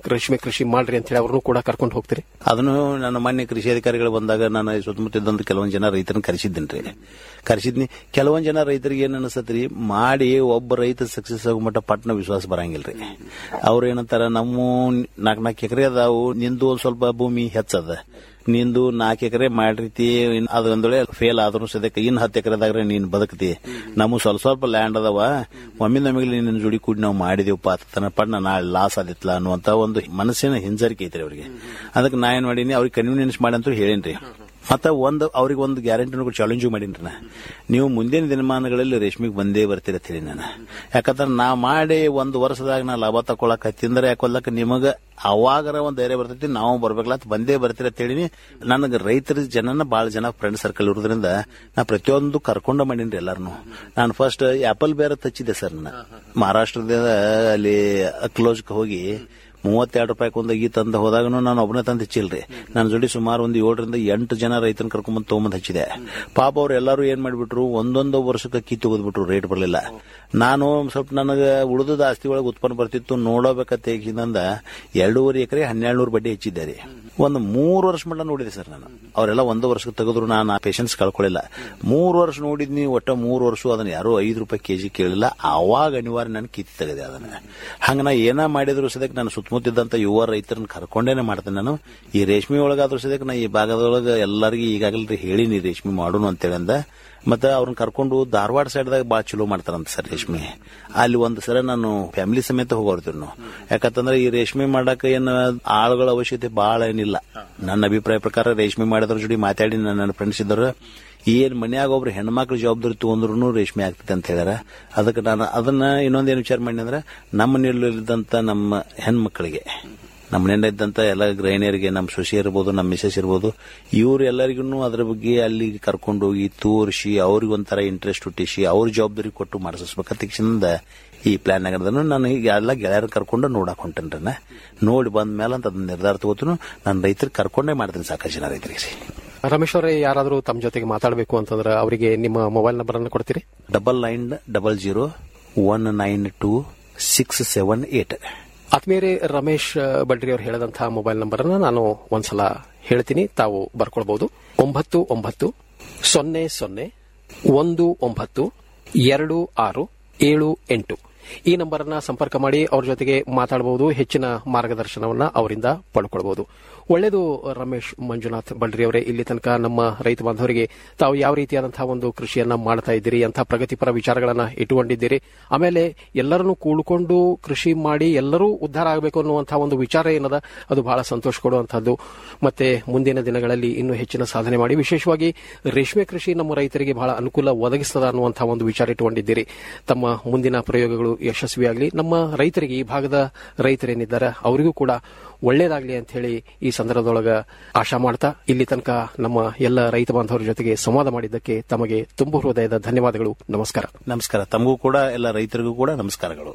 ರೇಷ್ಮೆ ಕೃಷಿ ಮಾಡ್ರಿ ಅಂತ ಹೇಳಿ ಅವ್ರನ್ನು ಕೂಡ ಕರ್ಕೊಂಡು ಹೋಗ್ತೀರಿ ಅದನ್ನು ನನ್ನ ಮಾನ್ಯ ಕೃಷಿ ಅಧಿಕಾರಿಗಳು ಬಂದಾಗ ನಾನು ಸುತ್ತಮುತ್ತ ಇದ್ದಂತ ಕೆಲವೊಂದು ಜನ ರೈತರನ್ನ ಕರೆಸಿದ್ದೀನಿ ರೀ ಕರೆಸಿದ್ನಿ ಕೆಲವೊಂದು ಜನ ರೈತರಿಗೆ ಏನ್ ಅನಿಸ್ತತ್ರಿ ಮಾಡಿ ಒಬ್ಬ ರೈತ ಸಕ್ಸಸ್ ಆಗೋ ಮಟ್ಟ ಪಟ್ನ ವಿಶ್ವಾಸ ಬರಂಗಿಲ್ರಿ ಅವ್ರ ಏನಂತಾರ ನಮ್ಮ ನಾಲ್ಕು ನಾಲ್ಕು ಎಕರೆ ಅದಾವು ನಿಂದು ಒಂದ್ ಸ್ವಲ್ಪ ಭೂಮಿ ಹೆಚ್ಚದ ನಿಂದು ನಾಲ್ಕು ಎಕರೆ ಮಾಡಿರ್ತಿ ಇನ್ ಅದು ಒಂದ್ ವೇಳೆ ಫೇಲ್ ಆದ್ರೂ ಸದ್ಯಕ್ಕೆ ಇನ್ ಹತ್ತು ಎಕರೆದಾಗ್ರೆ ನೀನ್ ಬದುಕ್ತಿ ನಮಗ್ ಸ್ವಲ್ಪ ಸ್ವಲ್ಪ ಲ್ಯಾಂಡ್ ಅದಾವ ಒಮ್ಮೆ ನಮಗೆ ನಿನ್ನ ಜೋಡಿ ಕೂಡಿ ನಾವು ಮಾಡಿದೀವಪ್ಪ ತನ್ನ ಪಣ್ಣ ನಾಳೆ ಲಾಸ್ ಆದಿತ್ಲ ಅನ್ನುವಂತ ಒಂದು ಮನಸ್ಸಿನ ಹಿಂಜರಿಕೆ ಐತ್ರಿ ಅವ್ರಿಗೆ ಅದಕ್ಕೆ ನಾ ಏನ್ ಮಾಡೀನಿ ಅವ್ರಿಗೆ ಕನ್ವೀನಿಯನ್ಸ್ ಮಾಡಿ ಅಂತ ಹೇಳೇನ್ರಿ ಮತ್ತ ಒಂದು ಅವ್ರಿಗೆ ಒಂದು ಗ್ಯಾರಂಟಿ ಚಾಲೆಂಜು ಮಾಡೀನಿ ನಾ ನೀವು ಮುಂದಿನ ದಿನಮಾನಗಳಲ್ಲಿ ರೇಷ್ಮೆಗೆ ಬಂದೇ ಬರ್ತೀರ ಅಂತ ಹೇಳಿ ನಾನು ಯಾಕಂದ್ರೆ ನಾ ಮಾಡಿ ಒಂದು ವರ್ಷದಾಗ ನಾ ಲಾಭ ತಗೊಳಕ್ ಹತ್ತಿಂದ್ರೆ ಯಾಕೊಲ್ಲಕ ನಿಮಗ ಅವಾಗರ ಒಂದ್ ಧೈರ್ಯ ಬರ್ತೈತಿ ನಾವು ಬರ್ಬೇಕಲ್ಲ ಅಂತ ಬಂದೇ ಬರ್ತೀರ ಅಂತ ಹೇಳಿ ನನಗೆ ರೈತರ ಜನನ ಬಹಳ ಜನ ಫ್ರೆಂಡ್ ಸರ್ಕಲ್ ಇರೋದ್ರಿಂದ ನಾ ಪ್ರತಿಯೊಂದು ಕರ್ಕೊಂಡ ಮಾಡೀನಿ ಎಲ್ಲಾರನು ನಾನು ಫಸ್ಟ್ ಆಪಲ್ ಬೇರೆ ಹಚ್ಚಿದ್ದೆ ಸರ್ ನಾನು ಮಹಾರಾಷ್ಟ್ರದ ಅಲ್ಲಿ ಕ್ಲೋಜ್ಗೆ ಹೋಗಿ ಮೂವತ್ತೆರಡು ರೂಪಾಯಿ ಒಂದು ಈ ತಂದ ಹೋದಾಗನು ನಾನು ಒಬ್ಬನೇ ತಂದು ಹಚ್ಚಿಲ್ರಿ ನನ್ನ ಜೋಡಿ ಸುಮಾರು ಒಂದು ಏಳರಿಂದ ಎಂಟು ಜನ ರೈತನ ಕರ್ಕೊಂಬಂದು ತೊಗೊಂಬಂದು ಹಚ್ಚಿದೆ ಪಾಪ ಅವ್ರು ಎಲ್ಲರೂ ಏನ್ ಮಾಡಿಬಿಟ್ರು ಒಂದೊಂದು ವರ್ಷಕ್ಕೆ ಅಕ್ಕಿ ತೆಗೆದ್ಬಿಟ್ರು ರೇಟ್ ಬರಲಿಲ್ಲ ನಾನು ಸ್ವಲ್ಪ ನನಗೆ ಉಳಿದ ಆಸ್ತಿ ಒಳಗೆ ಉತ್ಪನ್ನ ಬರ್ತಿತ್ತು ನೋಡಬೇಕಂತ ಹೇಗಿಂದ ಎರಡೂವರೆ ಎಕರೆ ಹನ್ನೆರಡು ನೂರು ಬಡ್ಡಿ ಹೆಚ್ಚಿದ್ದೆ ರೀ ಒಂದು ಮೂರು ವರ್ಷ ಮಟ್ಟ ನೋಡಿದೆ ಸರ್ ನಾನು ಅವರೆಲ್ಲ ಒಂದು ವರ್ಷಕ್ಕೆ ತೆಗೆದ್ರು ನಾನು ಆ ಪೇಷನ್ಸ್ ಕಳ್ಕೊಳ್ಳಿಲ್ಲ ಮೂರು ವರ್ಷ ನೋಡಿದ್ನಿ ಒಟ್ಟ ಮೂರು ವರ್ಷ ಅದನ್ನ ಯಾರೋ ಐದು ರೂಪಾಯಿ ಕೆಜಿ ಕೇಳಿಲ್ಲ ಅವಾಗ ಅನಿವಾರ್ಯ ನಾನು ಕಿತ್ತಿ ತೆಗೆದೆ ಅದನ್ನ ಹಂಗ ನಾ ಏನ ಮಾಡಿದ್ರು ಸದ್ಯಕ್ಕೆ ನಾನು ಸುತ್ತಮುತ್ತಿದ್ದಂತ ಯುವ ರೈತರನ್ನ ಕರ್ಕೊಂಡೇನೆ ಮಾಡ್ತೇನೆ ನಾನು ಈ ರೇಷ್ಮೆ ಒಳಗಾದ್ರೂ ಸದ್ಯಕ್ಕೆ ನಾ ಈ ಭಾಗದೊಳಗೆ ಎಲ್ಲರಿಗೂ ಈಗಾಗಲೇ ಹೇಳಿನಿ ರೇಷ್ಮೆ ಮಾಡೋಣ ಅಂತೇಳಿ ಅಂದ ಮತ್ತೆ ಅವ್ರನ್ನ ಕರ್ಕೊಂಡು ಧಾರವಾಡ ಸೈಡ್ದಾಗ ಬಾಳ ಚಲೋ ಮಾಡ್ತಾರಂತ ಸರ್ ರೇಷ್ಮೆ ಅಲ್ಲಿ ಒಂದು ಸಲ ನಾನು ಫ್ಯಾಮಿಲಿ ಸಮೇತ ಹೋಗೋರ್ತೀವಿ ನಾವು ಯಾಕಂತಂದ್ರೆ ಈ ರೇಷ್ಮೆ ಮಾಡಕ್ ಏನ್ ಆಳುಗಳ ಅವಶ್ಯಕತೆ ಬಹಳ ಏನಿಲ್ಲ ನನ್ನ ಅಭಿಪ್ರಾಯ ಪ್ರಕಾರ ರೇಷ್ಮೆ ಮಾಡಿದ್ರ ಜೋಡಿ ಮಾತಾಡಿ ನನ್ನ ಫ್ರೆಂಡ್ಸ್ ಇದ್ದರು ಏನ್ ಮನ್ಯಾಗ ಒಬ್ರು ಹೆಣ್ಮಕ್ಳ ಜವಾಬ್ದಾರಿ ತಗೊಂಡ್ರು ರೇಷ್ಮೆ ಆಗ್ತದೆ ಅಂತ ಹೇಳ್ಯಾರ ಅದಕ್ಕೆ ನಾನು ಅದನ್ನ ಇನ್ನೊಂದೇನು ವಿಚಾರ ಮಾಡಿ ಅಂದ್ರೆ ನಮ್ಮ ನಿಲ್ಲದಂತ ನಮ್ಮ ಹೆಣ್ಮಕ್ಳಿಗೆ ನಮ್ಮ ಮನೆಯಿಂದ ಇದ್ದಂತ ಎಲ್ಲ ಗೃಹಿಣಿಯರಿಗೆ ನಮ್ಮ ಸೊಸೆ ಇರ್ಬೋದು ನಮ್ಮ ಮಿಸಸ್ ಇರ್ಬೋದು ಇವ್ರು ಎಲ್ಲರಿಗೂ ಅದ್ರ ಬಗ್ಗೆ ಅಲ್ಲಿ ಕರ್ಕೊಂಡು ಹೋಗಿ ತೋರಿಸಿ ಅವ್ರಿಗೆ ಒಂಥರ ಇಂಟ್ರೆಸ್ಟ್ ಹುಟ್ಟಿಸಿ ಅವ್ರ ಜವಾಬ್ದಾರಿ ಕೊಟ್ಟು ಮಾಡಿಸ್ಬೇಕಂತ ತಕ್ಷಣದಿಂದ ಈ ಪ್ಲಾನ್ ಆಗಿರೋದನ್ನು ನಾನು ಈಗ ಎಲ್ಲ ಗೆಳೆಯರ ಕರ್ಕೊಂಡು ನೋಡಕ್ ಹೊಂಟೇನ್ರಿ ನೋಡಿ ಬಂದ ಮೇಲೆ ಅಂತ ಅದನ್ನ ನಿರ್ಧಾರ ತಗೋತನು ನಾನು ರೈತರಿಗೆ ಕರ್ಕೊಂಡೇ ಮಾಡ್ತೀನಿ ಸಾಕಷ್ಟು ಜನ ರೈತರಿಗೆ ರಮೇಶ್ ಅವರೇ ಯಾರಾದರೂ ತಮ್ಮ ಜೊತೆಗೆ ಮಾತಾಡಬೇಕು ಅಂತಂದ್ರೆ ಅವರಿಗೆ ನಿಮ್ಮ ಮೊಬೈಲ್ ನಂಬರ್ ಅನ್ನು ಕೊಡ್ತೀರಿ double nine double zero one nine two six seven eight ಆತ್ಮೀಯರೇ ರಮೇಶ್ ಬಡ್ರಿ ಅವರು ಹೇಳಿದಂತಹ ಮೊಬೈಲ್ ನಂಬರ್ ಅನ್ನ ನಾನು ಒಂದ್ಸಲ ಹೇಳ್ತೀನಿ ತಾವು ಬರ್ಕೊಳ್ಬಹುದು ಒಂಬತ್ತು ಒಂಬತ್ತು ಸೊನ್ನೆ ಸೊನ್ನೆ ಒಂದು ಒಂಬತ್ತು ಎರಡು ಆರು ಏಳು ಎಂಟು ಈ ನಂಬರ್ ಅನ್ನ ಸಂಪರ್ಕ ಮಾಡಿ ಅವ್ರ ಜೊತೆಗೆ ಮಾತಾಡಬಹುದು ಹೆಚ್ಚಿನ ಮಾರ್ಗದರ್ಶನವನ್ನ ಅವರಿಂದ ಪಡ್ಕೊಳ್ಬಹುದು ಒಳ್ಳೆಯದು ರಮೇಶ್ ಮಂಜುನಾಥ್ ಬಳ್ರಿ ಅವರೇ ಇಲ್ಲಿ ತನಕ ನಮ್ಮ ರೈತ ಬಾಂಧವರಿಗೆ ತಾವು ಯಾವ ರೀತಿಯಾದಂತಹ ಒಂದು ಕೃಷಿಯನ್ನ ಮಾಡ್ತಾ ಇದ್ದೀರಿ ಅಂತ ಪ್ರಗತಿಪರ ವಿಚಾರಗಳನ್ನ ಇಟ್ಟುಕೊಂಡಿದ್ದೀರಿ ಆಮೇಲೆ ಎಲ್ಲರನ್ನು ಕೂಡ್ಕೊಂಡು ಕೃಷಿ ಮಾಡಿ ಎಲ್ಲರೂ ಉದ್ಧಾರ ಆಗಬೇಕು ಅನ್ನುವಂತಹ ಒಂದು ವಿಚಾರ ಏನದ ಅದು ಬಹಳ ಸಂತೋಷ ಕೊಡುವಂತಹದ್ದು ಮತ್ತೆ ಮುಂದಿನ ದಿನಗಳಲ್ಲಿ ಇನ್ನೂ ಹೆಚ್ಚಿನ ಸಾಧನೆ ಮಾಡಿ ವಿಶೇಷವಾಗಿ ರೇಷ್ಮೆ ಕೃಷಿ ನಮ್ಮ ರೈತರಿಗೆ ಬಹಳ ಅನುಕೂಲ ಒದಗಿಸ್ತದ ಅನ್ನುವಂತಹ ಒಂದು ವಿಚಾರ ಇಟ್ಟುಕೊಂಡಿದ್ದೀರಿ ತಮ್ಮ ಮುಂದಿನ ಪ್ರಯೋಗಗಳು ಯಶಸ್ವಿಯಾಗಲಿ ನಮ್ಮ ರೈತರಿಗೆ ಈ ಭಾಗದ ರೈತರೇನಿದ್ದಾರೆ ಅವರಿಗೂ ಕೂಡ ಒಳ್ಳೇದಾಗ್ಲಿ ಅಂತ ಹೇಳಿ ಈ ಸಂದರ್ಭದೊಳಗ ಆಶಾ ಮಾಡ್ತಾ ಇಲ್ಲಿ ತನಕ ನಮ್ಮ ಎಲ್ಲ ರೈತ ಬಾಂಧವರ ಜೊತೆಗೆ ಸಂವಾದ ಮಾಡಿದ್ದಕ್ಕೆ ತಮಗೆ ತುಂಬು ಹೃದಯದ ಧನ್ಯವಾದಗಳು ನಮಸ್ಕಾರ ನಮಸ್ಕಾರ ತಮಗೂ ಕೂಡ ಎಲ್ಲ ರೈತರಿಗೂ ಕೂಡ ನಮಸ್ಕಾರಗಳು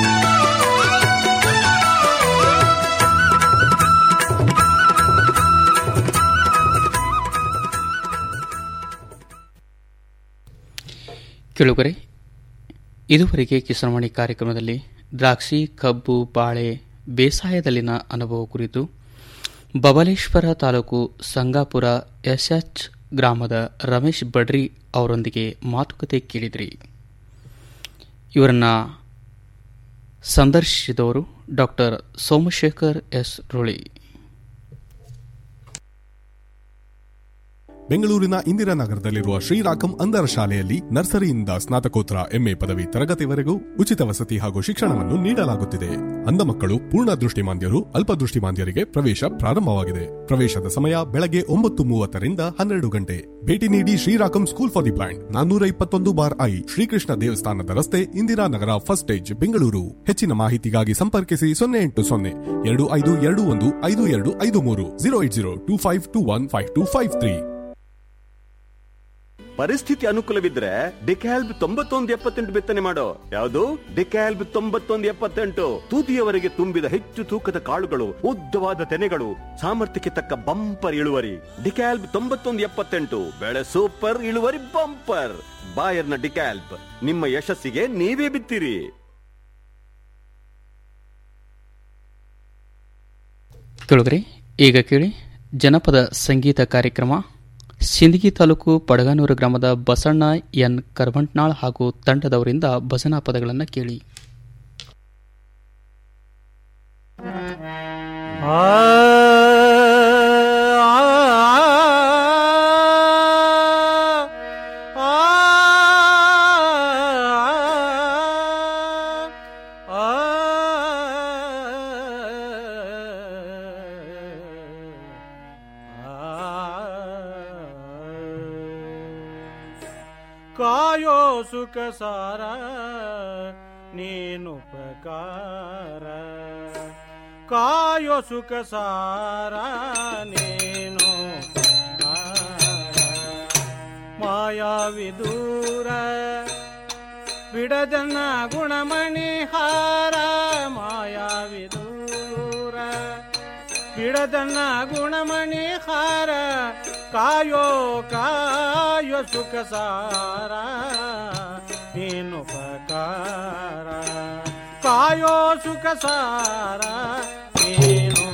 ಕೇಳುಗರೆ ಇದುವರೆಗೆ ಕಿಸಾನ್ವಾಣಿ ಕಾರ್ಯಕ್ರಮದಲ್ಲಿ ದ್ರಾಕ್ಷಿ ಕಬ್ಬು ಬಾಳೆ ಬೇಸಾಯದಲ್ಲಿನ ಅನುಭವ ಕುರಿತು ಬಬಲೇಶ್ವರ ತಾಲೂಕು ಸಂಗಾಪುರ ಎಸ್ಎಚ್ ಗ್ರಾಮದ ರಮೇಶ್ ಬಡ್ರಿ ಅವರೊಂದಿಗೆ ಮಾತುಕತೆ ಕೇಳಿದ್ರಿ ಇವರನ್ನ ಸಂದರ್ಶಿಸಿದವರು ಡಾಕ್ಟರ್ ಸೋಮಶೇಖರ್ ಎಸ್ ರುಳಿ ಬೆಂಗಳೂರಿನ ಇಂದಿರಾನಗರದಲ್ಲಿರುವ ಶ್ರೀರಾಕಂ ಅಂಧರ ಶಾಲೆಯಲ್ಲಿ ನರ್ಸರಿಯಿಂದ ಸ್ನಾತಕೋತ್ತರ ಎಂಎ ಪದವಿ ತರಗತಿವರೆಗೂ ಉಚಿತ ವಸತಿ ಹಾಗೂ ಶಿಕ್ಷಣವನ್ನು ನೀಡಲಾಗುತ್ತಿದೆ ಅಂಧ ಮಕ್ಕಳು ಪೂರ್ಣ ದೃಷ್ಟಿಮಾಂದ್ಯರು ಅಲ್ಪದೃಷ್ಟಿಮಾಂದ್ಯರಿಗೆ ಪ್ರವೇಶ ಪ್ರಾರಂಭವಾಗಿದೆ ಪ್ರವೇಶದ ಸಮಯ ಬೆಳಗ್ಗೆ ಒಂಬತ್ತು ಮೂವತ್ತರಿಂದ ಹನ್ನೆರಡು ಗಂಟೆ ಭೇಟಿ ನೀಡಿ ಶ್ರೀರಾಕಂ ಸ್ಕೂಲ್ ಫಾರ್ ದಿ ಬ್ಲೈಂಡ್ ನಾನ್ನೂರ ಇಪ್ಪತ್ತೊಂದು ಬಾರ್ ಐ ಶ್ರೀಕೃಷ್ಣ ದೇವಸ್ಥಾನದ ರಸ್ತೆ ಇಂದಿರಾನಗರ ಫಸ್ಟ್ ಸ್ಟೇಜ್ ಬೆಂಗಳೂರು ಹೆಚ್ಚಿನ ಮಾಹಿತಿಗಾಗಿ ಸಂಪರ್ಕಿಸಿ ಸೊನ್ನೆ ಎಂಟು ಸೊನ್ನೆ ಎರಡು ಐದು ಎರಡು ಒಂದು ಐದು ಎರಡು ಐದು ಮೂರು zero eight zero two five two one five two five three ಪರಿಸ್ಥಿತಿ ಅನುಕೂಲವಿದ್ರೆ ಡಿಕ್ಯಾಲ್ಬ್ ತೊಂಬತ್ತೊಂದು ಎಪ್ಪತ್ತೆಂಟು ಬಿತ್ತನೆ ಮಾಡೋ ಯಾವುದು ಡಿಕ್ಯಾಲ್ಬ್ ತೊಂಬತ್ತೊಂದು ಎಪ್ಪತ್ತೆಂಟು ತೂತಿಯವರೆಗೆ ತುಂಬಿದ ಹೆಚ್ಚು ತೂಕದ ಕಾಳುಗಳು ಉದ್ದವಾದ ತೆನೆಗಳು ಸಾಮರ್ಥ್ಯಕ್ಕೆ ತಕ್ಕ ಬಂಪರ್ ಇಳುವರಿ ಡಿಕ್ಯಾಲ್ಬ್ ತೊಂಬತ್ತೊಂದು ಎಪ್ಪತ್ತೆಂಟು ಬೆಳೆ ಸೂಪರ್ ಇಳುವರಿ ಬಂಪರ್ ಬಾಯರ್ನ ಡಿಕ್ಯಾಲ್ಬ್ ನಿಮ್ಮ ಯಶಸ್ಸಿಗೆ ನೀವೇ ಬಿತ್ತಿರಿ ಕೇಳುಗರೆ ಈಗ ಕೇಳಿ ಜನಪದ ಸಂಗೀತ ಕಾರ್ಯಕ್ರಮ ಸಿಂದಗಿ ತಾಲೂಕು ಪಡಗನೂರು ಗ್ರಾಮದ ಬಸಣ್ಣ ಎನ್ ಕರ್ವಂಟ್ನಾಳ್ ಹಾಗೂ ತಂಡದವರಿಂದ ಭಜನಾ ಪದಗಳನ್ನು ಕೇಳಿ ಕಾಯೋ ಸುಖ ಸಾರ ನೀನುಪಕಾರ ಕಾಯೋ ಸುಖ ಸಾರ ನೀನು ಮಾಯಾವಿದೂರ ಬಿಡದನ್ನ ಗುಣಮಣಿ ಹಾರ ಮಾಯಾವಿದೂರ ಬಿಡದನ್ನ ಗುಣಮಣಿ ಹಾರ ಕಾಯೋ ಕಾಯೋ ಸುಖ ಸಾರ ನೀನುಪಕಾರ ಕಾಯೋ ಸುಖ ಸಾರ ನೀನು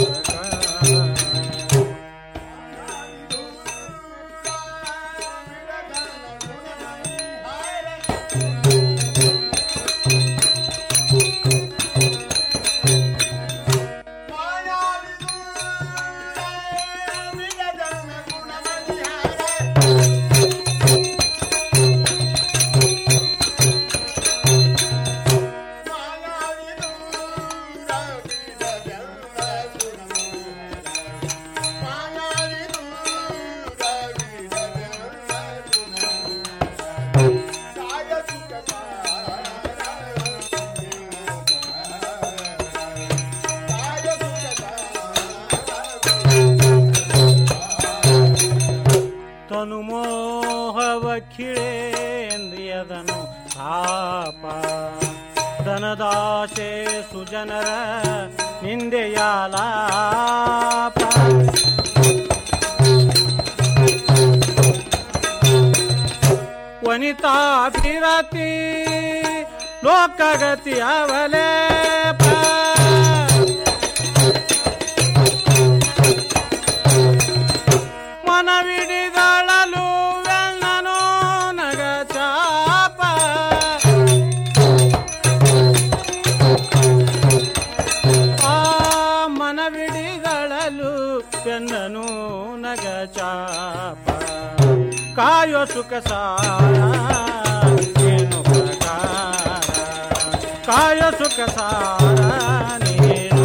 ತನು ಮೋಹವ ಖಿಳೇಂದ್ರಿಯದನು ಪಾಪ ಧನದಾಶೆ ಸುಜನರ ನಿಂದೆಯಾಲಾಪ ವನಿತಾಭಿರತಿ ಲೋಕಗತಿ ಅವಲೇಪ ಮನವಿಡಿದಳಲು ವೆನ್ನನು ನಗ ಚಾಪ ಆ ಮನವಿಡಿದಳಲು ಬೆನ್ನನು ನಗ ಚಾಪ ಕಾಯೋ ಸುಖ ಸಾರ ನೀನು ಪ್ರಕಾರ ಕಾಯೋ ಸುಖ ಸಾರ ನೀನು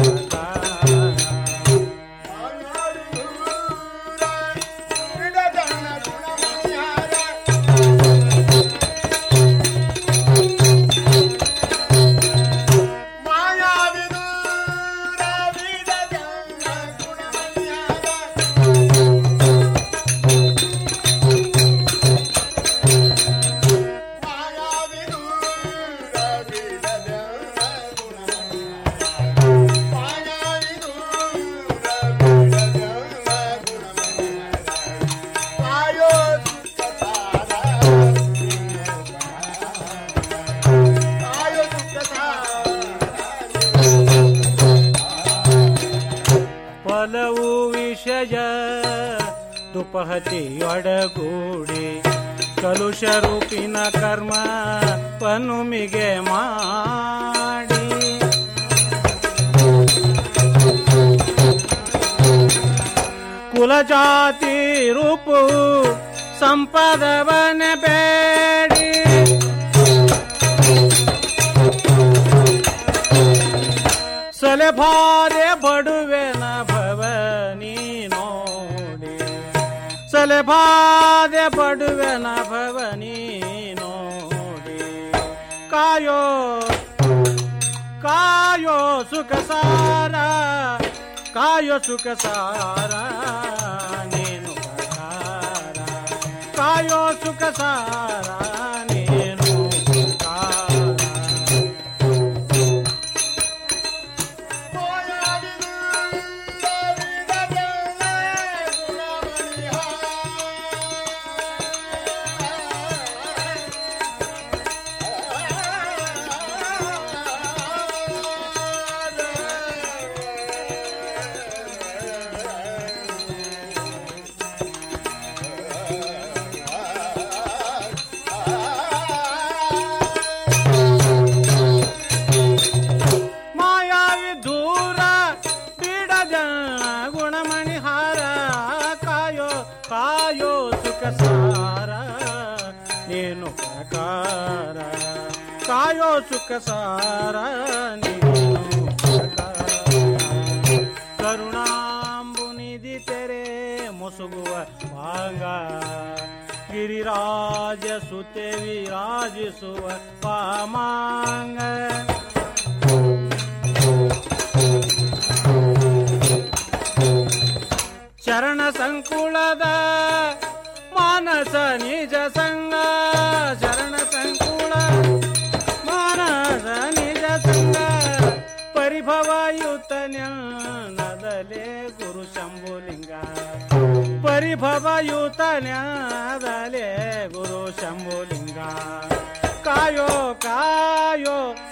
ಫಲವು ವಿಷಯ ದುಪಹತಿಯೊಡಗೂಡಿ ಕಲುಷ ರೂಪಿನ ಕರ್ಮ ಪನುಮಿಗೆ ಮಾಡಿ ಕುಲಜಾತಿ ರೂಪು ಸಂಪದವನ ಬೇಡಿ ಸಲಭಾರೆ ಬಡುವೆನ ಭವನಿ ನೋಡಿ ಸಲಭಾದೆ ಬಡುವೆನ ಭವನಿ ನೋಡಿ ಕಾಯೋ ಕಾಯೋ ಸುಖ ಸಾರ ಕಾಯೋ ಸುಖ ಸಾರ ನೀನು ಪ್ರಕಾರ ಕಾಯೋ ಸುಖ ಸಾರ ನೀನು ಪ್ರಕಾರ ಸುಖ ಸಾರ ನೀನು ಕರುಣಾಂಬುನಿಧಿ ತೆರೆ ಮುಸುಗುವ ಭಾಗ ಗಿರಿರಾಜ ಸುತೆ ವಿರಾಜಿಸುವ ಪಾಮಾಂಗ ಚರಣ ಸಂಕುಳದ ಮಾನಸ ನಿಜ ಸಂಗ ಶರಣ ಸಂಕುಳ ಮಾನಸ ನಿಜ ಸಂಗ ಪರಿಭವಯುತ ಜ್ಞಾನದಲೇ ಗುರು ಶಂಭುಲಿಂಗ ಪರಿಭವಯುತ ಜ್ಞಾನದಲೇ ಗುರು ಶಂಭುಲಿಂಗ ಕಾಯೋ ಕಾಯೋ